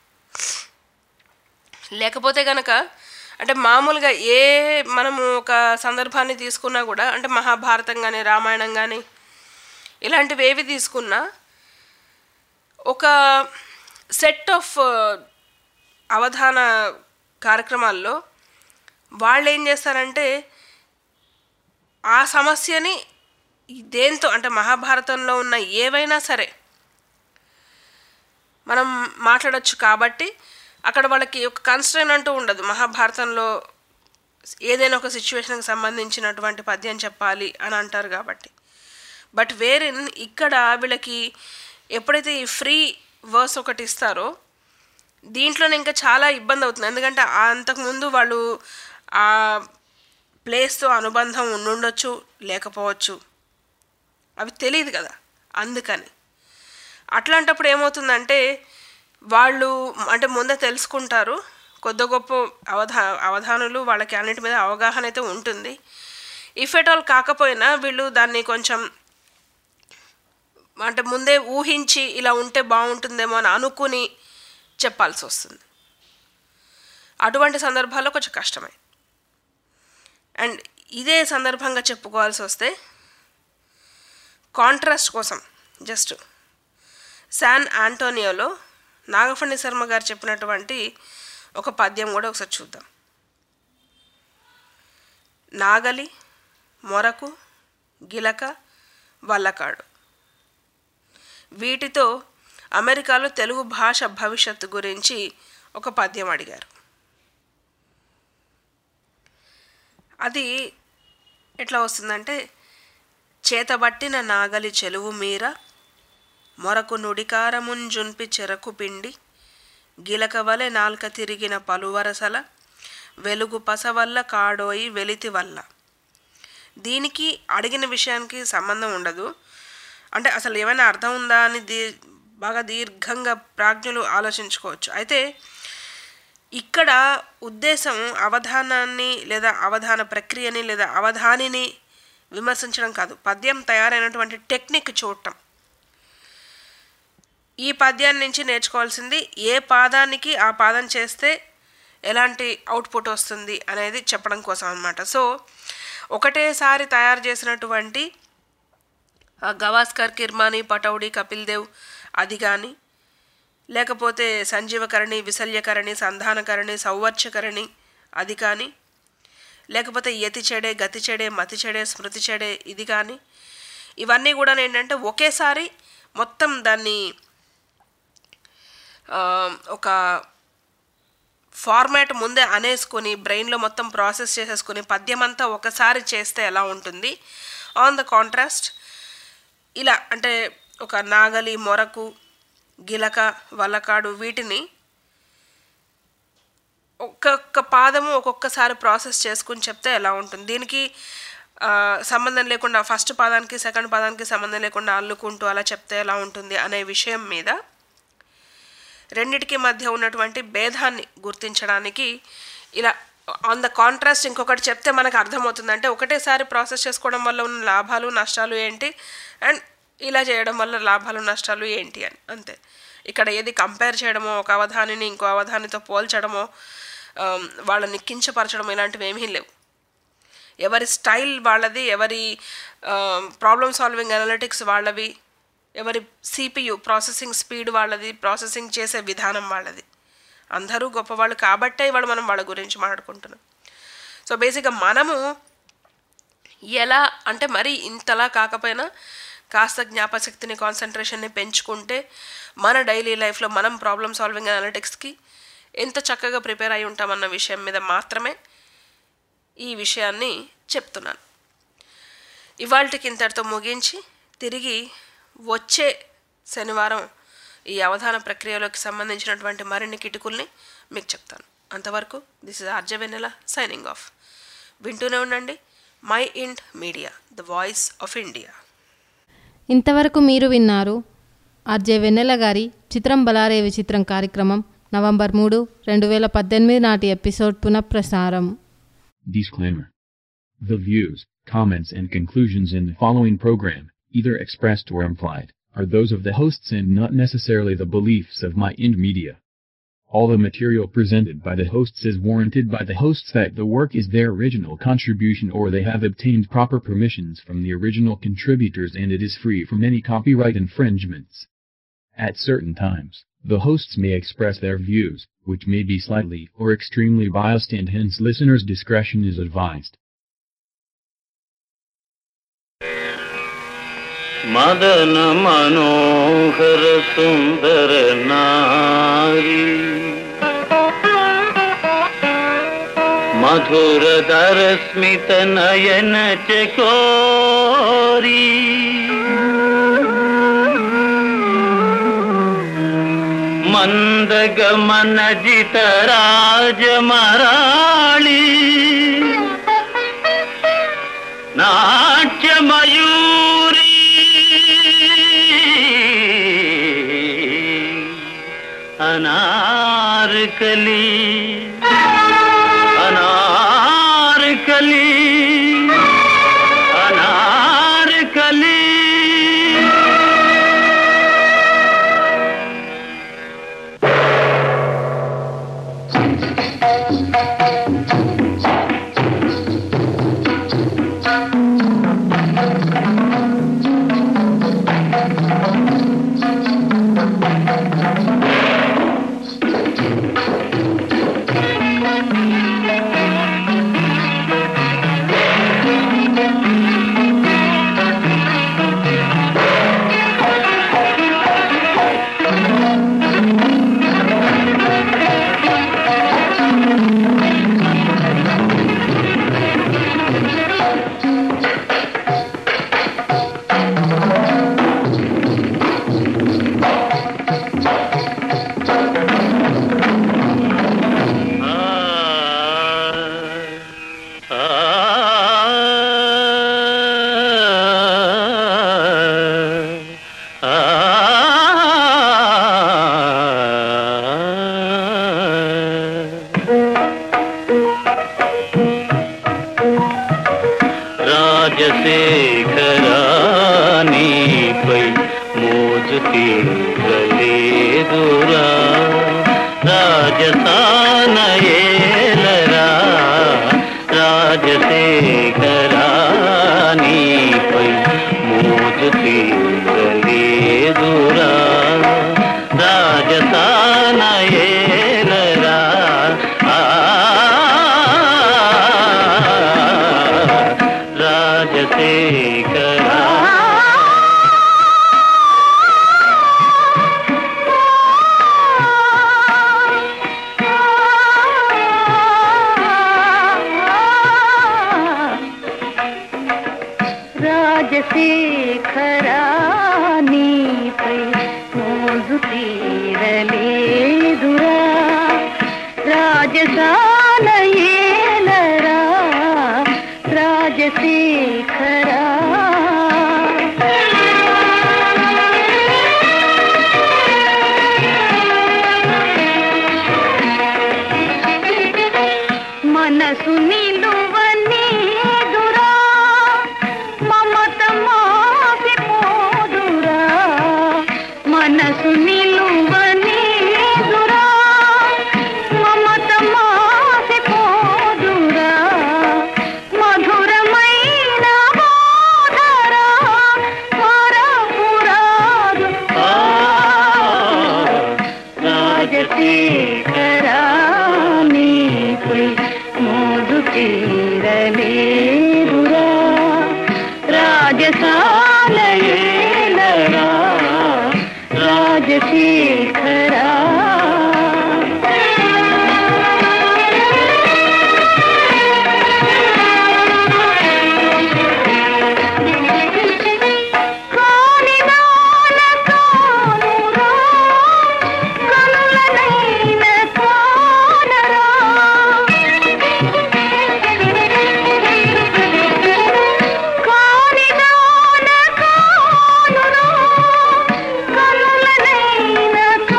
లేకపోతే కనుక అంటే మామూలుగా ఏ మనము ఒక సందర్భాన్ని తీసుకున్నా కూడా అంటే మహాభారతం కానీ రామాయణం కానీ ఇలాంటివి ఏవి తీసుకున్నా ఒక సెట్ ఆఫ్ అవధాన కార్యక్రమాల్లో వాళ్ళు ఏం చేస్తారంటే ఆ సమస్యని దేంతో అంటే మహాభారతంలో ఉన్న ఏవైనా సరే మనం మాట్లాడొచ్చు కాబట్టి అక్కడ వాళ్ళకి ఒక కన్స్ట్రైన్ అంటూ ఉండదు మహాభారతంలో ఏదైనా ఒక సిచ్యువేషన్కి సంబంధించినటువంటి పద్యం చెప్పాలి అని అంటారు కాబట్టి బట్ వేరిన్ ఇక్కడ వీళ్ళకి ఎప్పుడైతే ఈ ఫ్రీ వర్స్ ఒకటి ఇస్తారో దీంట్లోనే ఇంకా చాలా ఇబ్బంది అవుతుంది ఎందుకంటే ఆ అంతకుముందు వాళ్ళు ఆ ప్లేస్తో అనుబంధం ఉండుండొచ్చు లేకపోవచ్చు అవి తెలియదు కదా అందుకని అట్లాంటప్పుడు ఏమవుతుందంటే వాళ్ళు అంటే ముందే తెలుసుకుంటారు కొద్ది గొప్ప అవధా అవధానులు వాళ్ళకి అన్నిటి మీద అవగాహన అయితే ఉంటుంది ఇఫ్ ఎట్ ఆల్ కాకపోయినా వీళ్ళు దాన్ని కొంచెం అంటే ముందే ఊహించి ఇలా ఉంటే బాగుంటుందేమో అని అనుకుని చెప్పాల్సి వస్తుంది అటువంటి సందర్భాల్లో కొంచెం కష్టమే అండ్ ఇదే సందర్భంగా చెప్పుకోవాల్సి వస్తే కాంట్రాస్ట్ కోసం జస్ట్ శాన్ ఆంటోనియోలో నాగఫణి శర్మ గారు చెప్పినటువంటి ఒక పద్యం కూడా ఒకసారి చూద్దాం నాగలి మొరకు గిలక వల్లకాడు వీటితో అమెరికాలో తెలుగు భాష భవిష్యత్తు గురించి ఒక పద్యం అడిగారు అది ఎట్లా వస్తుందంటే చేతబట్టిన నాగలి చెలువు మీర మొరకు నుడికారముంజుంపి చెరకు పిండి గిలకవలె నాల్క తిరిగిన పలువరసల వెలుగు పస వల్ల కాడోయి వెలితి వల్ల దీనికి అడిగిన విషయానికి సంబంధం ఉండదు అంటే అసలు ఏమైనా అర్థం ఉందా అని దీ బాగా దీర్ఘంగా ప్రాజ్ఞులు ఆలోచించుకోవచ్చు అయితే ఇక్కడ ఉద్దేశం అవధానాన్ని లేదా అవధాన ప్రక్రియని లేదా అవధానిని విమర్శించడం కాదు పద్యం తయారైనటువంటి టెక్నిక్ చూడటం ఈ పద్యాన్ని నుంచి నేర్చుకోవాల్సింది ఏ పాదానికి ఆ పాదం చేస్తే ఎలాంటి అవుట్పుట్ వస్తుంది అనేది చెప్పడం కోసం అనమాట సో ఒకటేసారి తయారు చేసినటువంటి ఆ గవాస్కర్ కిర్మాని పటౌడి కపిల్ దేవ్ అది కానీ లేకపోతే సంజీవకరణి విశల్యకరణి సంధానకరణి సౌవర్చకరణి అది కానీ లేకపోతే యతి చెడే గతి చెడే మతి చెడే స్మృతి చెడే ఇది కానీ ఇవన్నీ కూడా ఏంటంటే ఒకేసారి మొత్తం దాన్ని ఆ, ఒక ఫార్మాట్ ముందే అనేసుకొని బ్రెయిన్లో మొత్తం ప్రాసెస్ చేసేసుకొని పద్యం అంతా ఒకసారి చేస్తే ఎలా ఉంటుంది ఆన్ ద కాంట్రాస్ట్ ఇలా అంటే ఒక నాగలి మొరకు గిలక వలకాడు వీటిని ఒక్కొక్క పాదము ఒక్కొక్కసారి ప్రాసెస్ చేసుకుని చెప్తే ఎలా ఉంటుంది దీనికి ఆ, సంబంధం లేకుండా ఫస్ట్ పాదానికి సెకండ్ పాదానికి సంబంధం లేకుండా అల్లుకుంటూ అలా చెప్తే ఎలా ఉంటుంది అనే విషయం మీద రెండిటికి మధ్య ఉన్నటువంటి భేదాన్ని గుర్తించడానికి ఇలా ఆన్ ద కాంట్రాస్ట్ ఇంకొకటి చెప్తే మనకు అర్థమవుతుంది అంటే ఒకటేసారి ప్రాసెస్ చేసుకోవడం వల్ల ఉన్న లాభాలు నష్టాలు ఏంటి అండ్ ఇలా చేయడం వల్ల లాభాలు నష్టాలు ఏంటి అని అంతే ఇక్కడ ఏది కంపేర్ చేయడమో ఒక అవధానిని ఇంకో అవధానితో పోల్చడమో ఆమ్, వాళ్ళని కించపరచడం ఇలాంటివి ఏమీ లేవు ఎవరి స్టైల్ వాళ్ళది ఎవరి ప్రాబ్లమ్ సాల్వింగ్ అనలిటిక్స్ వాళ్ళవి ఎవరి సిపియు ప్రాసెసింగ్ స్పీడ్ వాళ్ళది ప్రాసెసింగ్ చేసే విధానం వాళ్ళది అందరూ గొప్పవాళ్ళు కాబట్టే ఇవాళ మనం వాళ్ళ గురించి మాట్లాడుకుంటున్నాం సో బేసిక్గా మనము ఎలా అంటే మరి ఇంతలా కాకపోయినా కాస్త జ్ఞాపశక్తిని కాన్సన్ట్రేషన్ని పెంచుకుంటే మన డైలీ లైఫ్లో మనం ప్రాబ్లమ్ సాల్వింగ్ అనలిటిక్స్కి ఎంత చక్కగా ప్రిపేర్ అయి ఉంటామన్న విషయం మీద మాత్రమే ఈ విషయాన్ని చెప్తున్నాను ఇవాళకి ఇంతటితో ముగించి తిరిగి వచ్చే శనివారం ఈ అవధాన ప్రక్రియలోకి సంబంధించినటువంటి మరిన్ని కిటుకుల్ని మీకు చెప్తాను అంతవరకు this is RJ Vennela signing off వింటూనే ఉండండి Mind Media the voice of India ఇంతవరకు మీరు విన్నారు ఆర్జే వెన్నెల గారి చిత్రం బలారే విచిత్రం కార్యక్రమం నవంబర్ మూడు రెండు వేల పద్దెనిమిది నాటి ఎపిసోడ్ పునఃప్రసారం Disclaimer. The views, comments and conclusions in the following program, either expressed or implied, are those of the hosts and not necessarily the beliefs of My Ind Media. All the material presented by the hosts is warranted by the hosts that the work is their original contribution or they have obtained proper permissions from the original contributors and it is free from any copyright infringements. At certain times, the hosts may express their views, which may be slightly or extremely biased and hence listeners' discretion is advised. మదన మనోహర సుందర నారి మధుర దరస్మిత నయన చకోరి మందగమన జిత రాజమరాళి నాట్యమయూరి అనార్కలి అనార్కలి అనార్కలి రాజశేఖరానిపై మోజు తీరలేదురా రాజసానయేలరా రాజశేఖరానిపై మోజు తీరలేదురా రాజసానయేలరా ఆ రాజశేఖరా రాజశేఖరా నీపై మోజు తీరలేదురా రాజసాల ఏలరా రాజశేఖరా మనసు నిలువనీదురా మమత మాసిపోదురా మనసు నిలువనీదురా మమత మాసిపోదురా మధురమైన బోధరా వరపురాదు రాజశేఖరా నీపై మోదు తీరలేదురా రాజసాలయేలరా రాజశేఖరా కాని నాన కానురా కనులనైన కానరా కాని నాన కానురా కనులనైన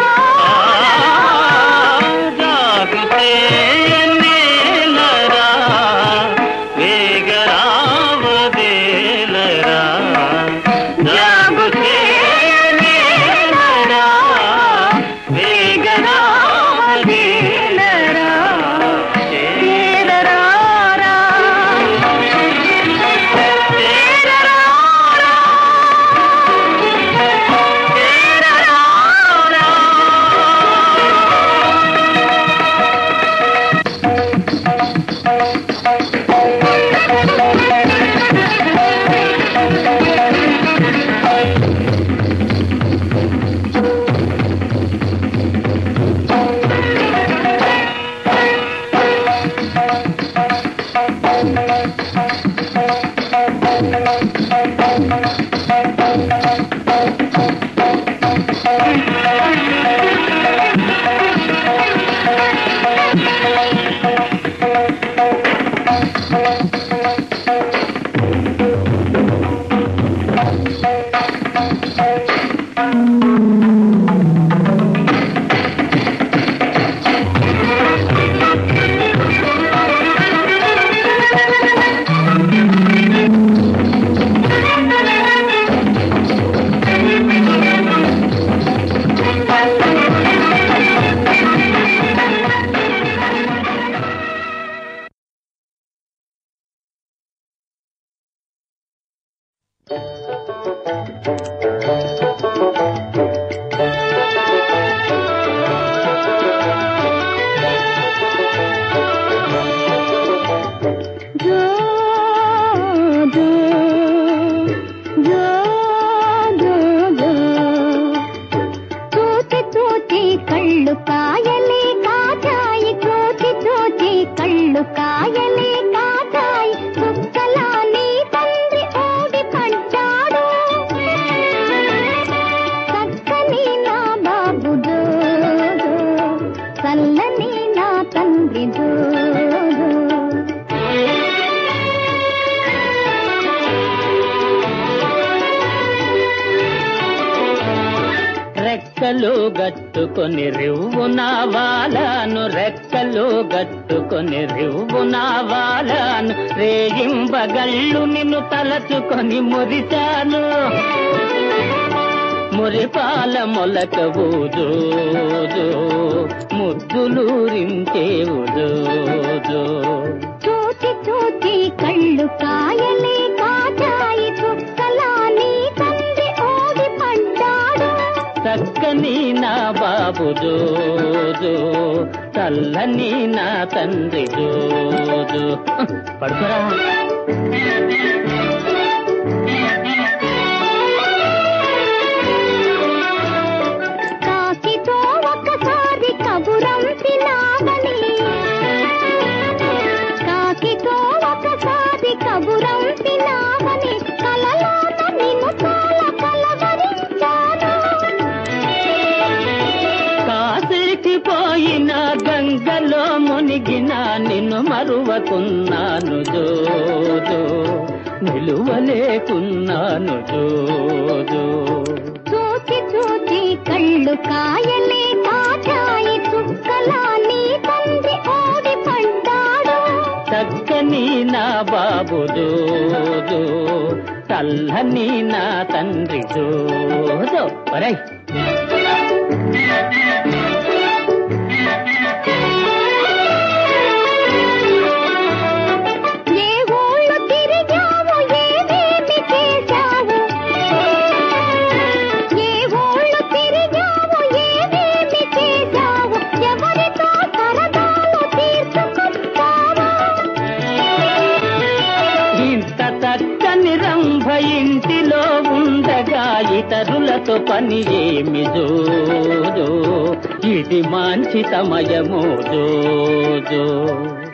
జాగుతే నేలరా వేగరావదేలరా జాగుతే నేలరా వేగరావదేలరా చేరరారా తోచి తోచి కళ్ళు కాయలే కాచాయి తోచి తోచి కళ్ళు కాయలే కాచాయి చుక్కలా నీ తండ్రి ఓడి పడ్డాడు చక్కని నా బాబు జోజో చల్లని నా తండ్రి జోజో రెక్కలు గట్టుకొని రివ్వున వాలాను రెక్కలు గట్టుకొని రివ్వున వాలాను రేగింబగళ్ళు నిన్ను తలచుకొని మురిశాను మురిపాల మొలక ఊజోజో ముద్దులూరించే ఊజోజో చూచి చూచి కళ్ళు కాయలే కాచాయి చుక్కలా నీ తండ్రి ఓడి పడ్డాడు చక్కని నా బాబు జోజో చల్లని నా తండ్రి జోజో పడుకోరా కాకితో ఒకసారి కబురంపినావని కాకితో ఒకసారి కబురంపినావని కలలోన నిలువలేకున్నాను జోజో నిలువలేకున్నాను జోజో చూచి చూచి కళ్ళు కాయలే కాచాయి చుక్కలా నీ తండ్రి ఓడి పడ్డాడు చక్కని నా బాబు జోజో చల్లని నా తండ్రి జోజో ఒరేయ్ ఏ ఊళ్ళు తిరిగావు ఏమేమి చేశావు ఏ ఊళ్ళు తిరిగావు ఏమేమి చేశావు ఎవరితో సరదాలు తీర్చుకుంటావా ఇంత చక్కని రంభ ఇంటిలో ఉండగా ఇతరులతో పని ఏమి జోజో ఇది మంచి సమయము జోజో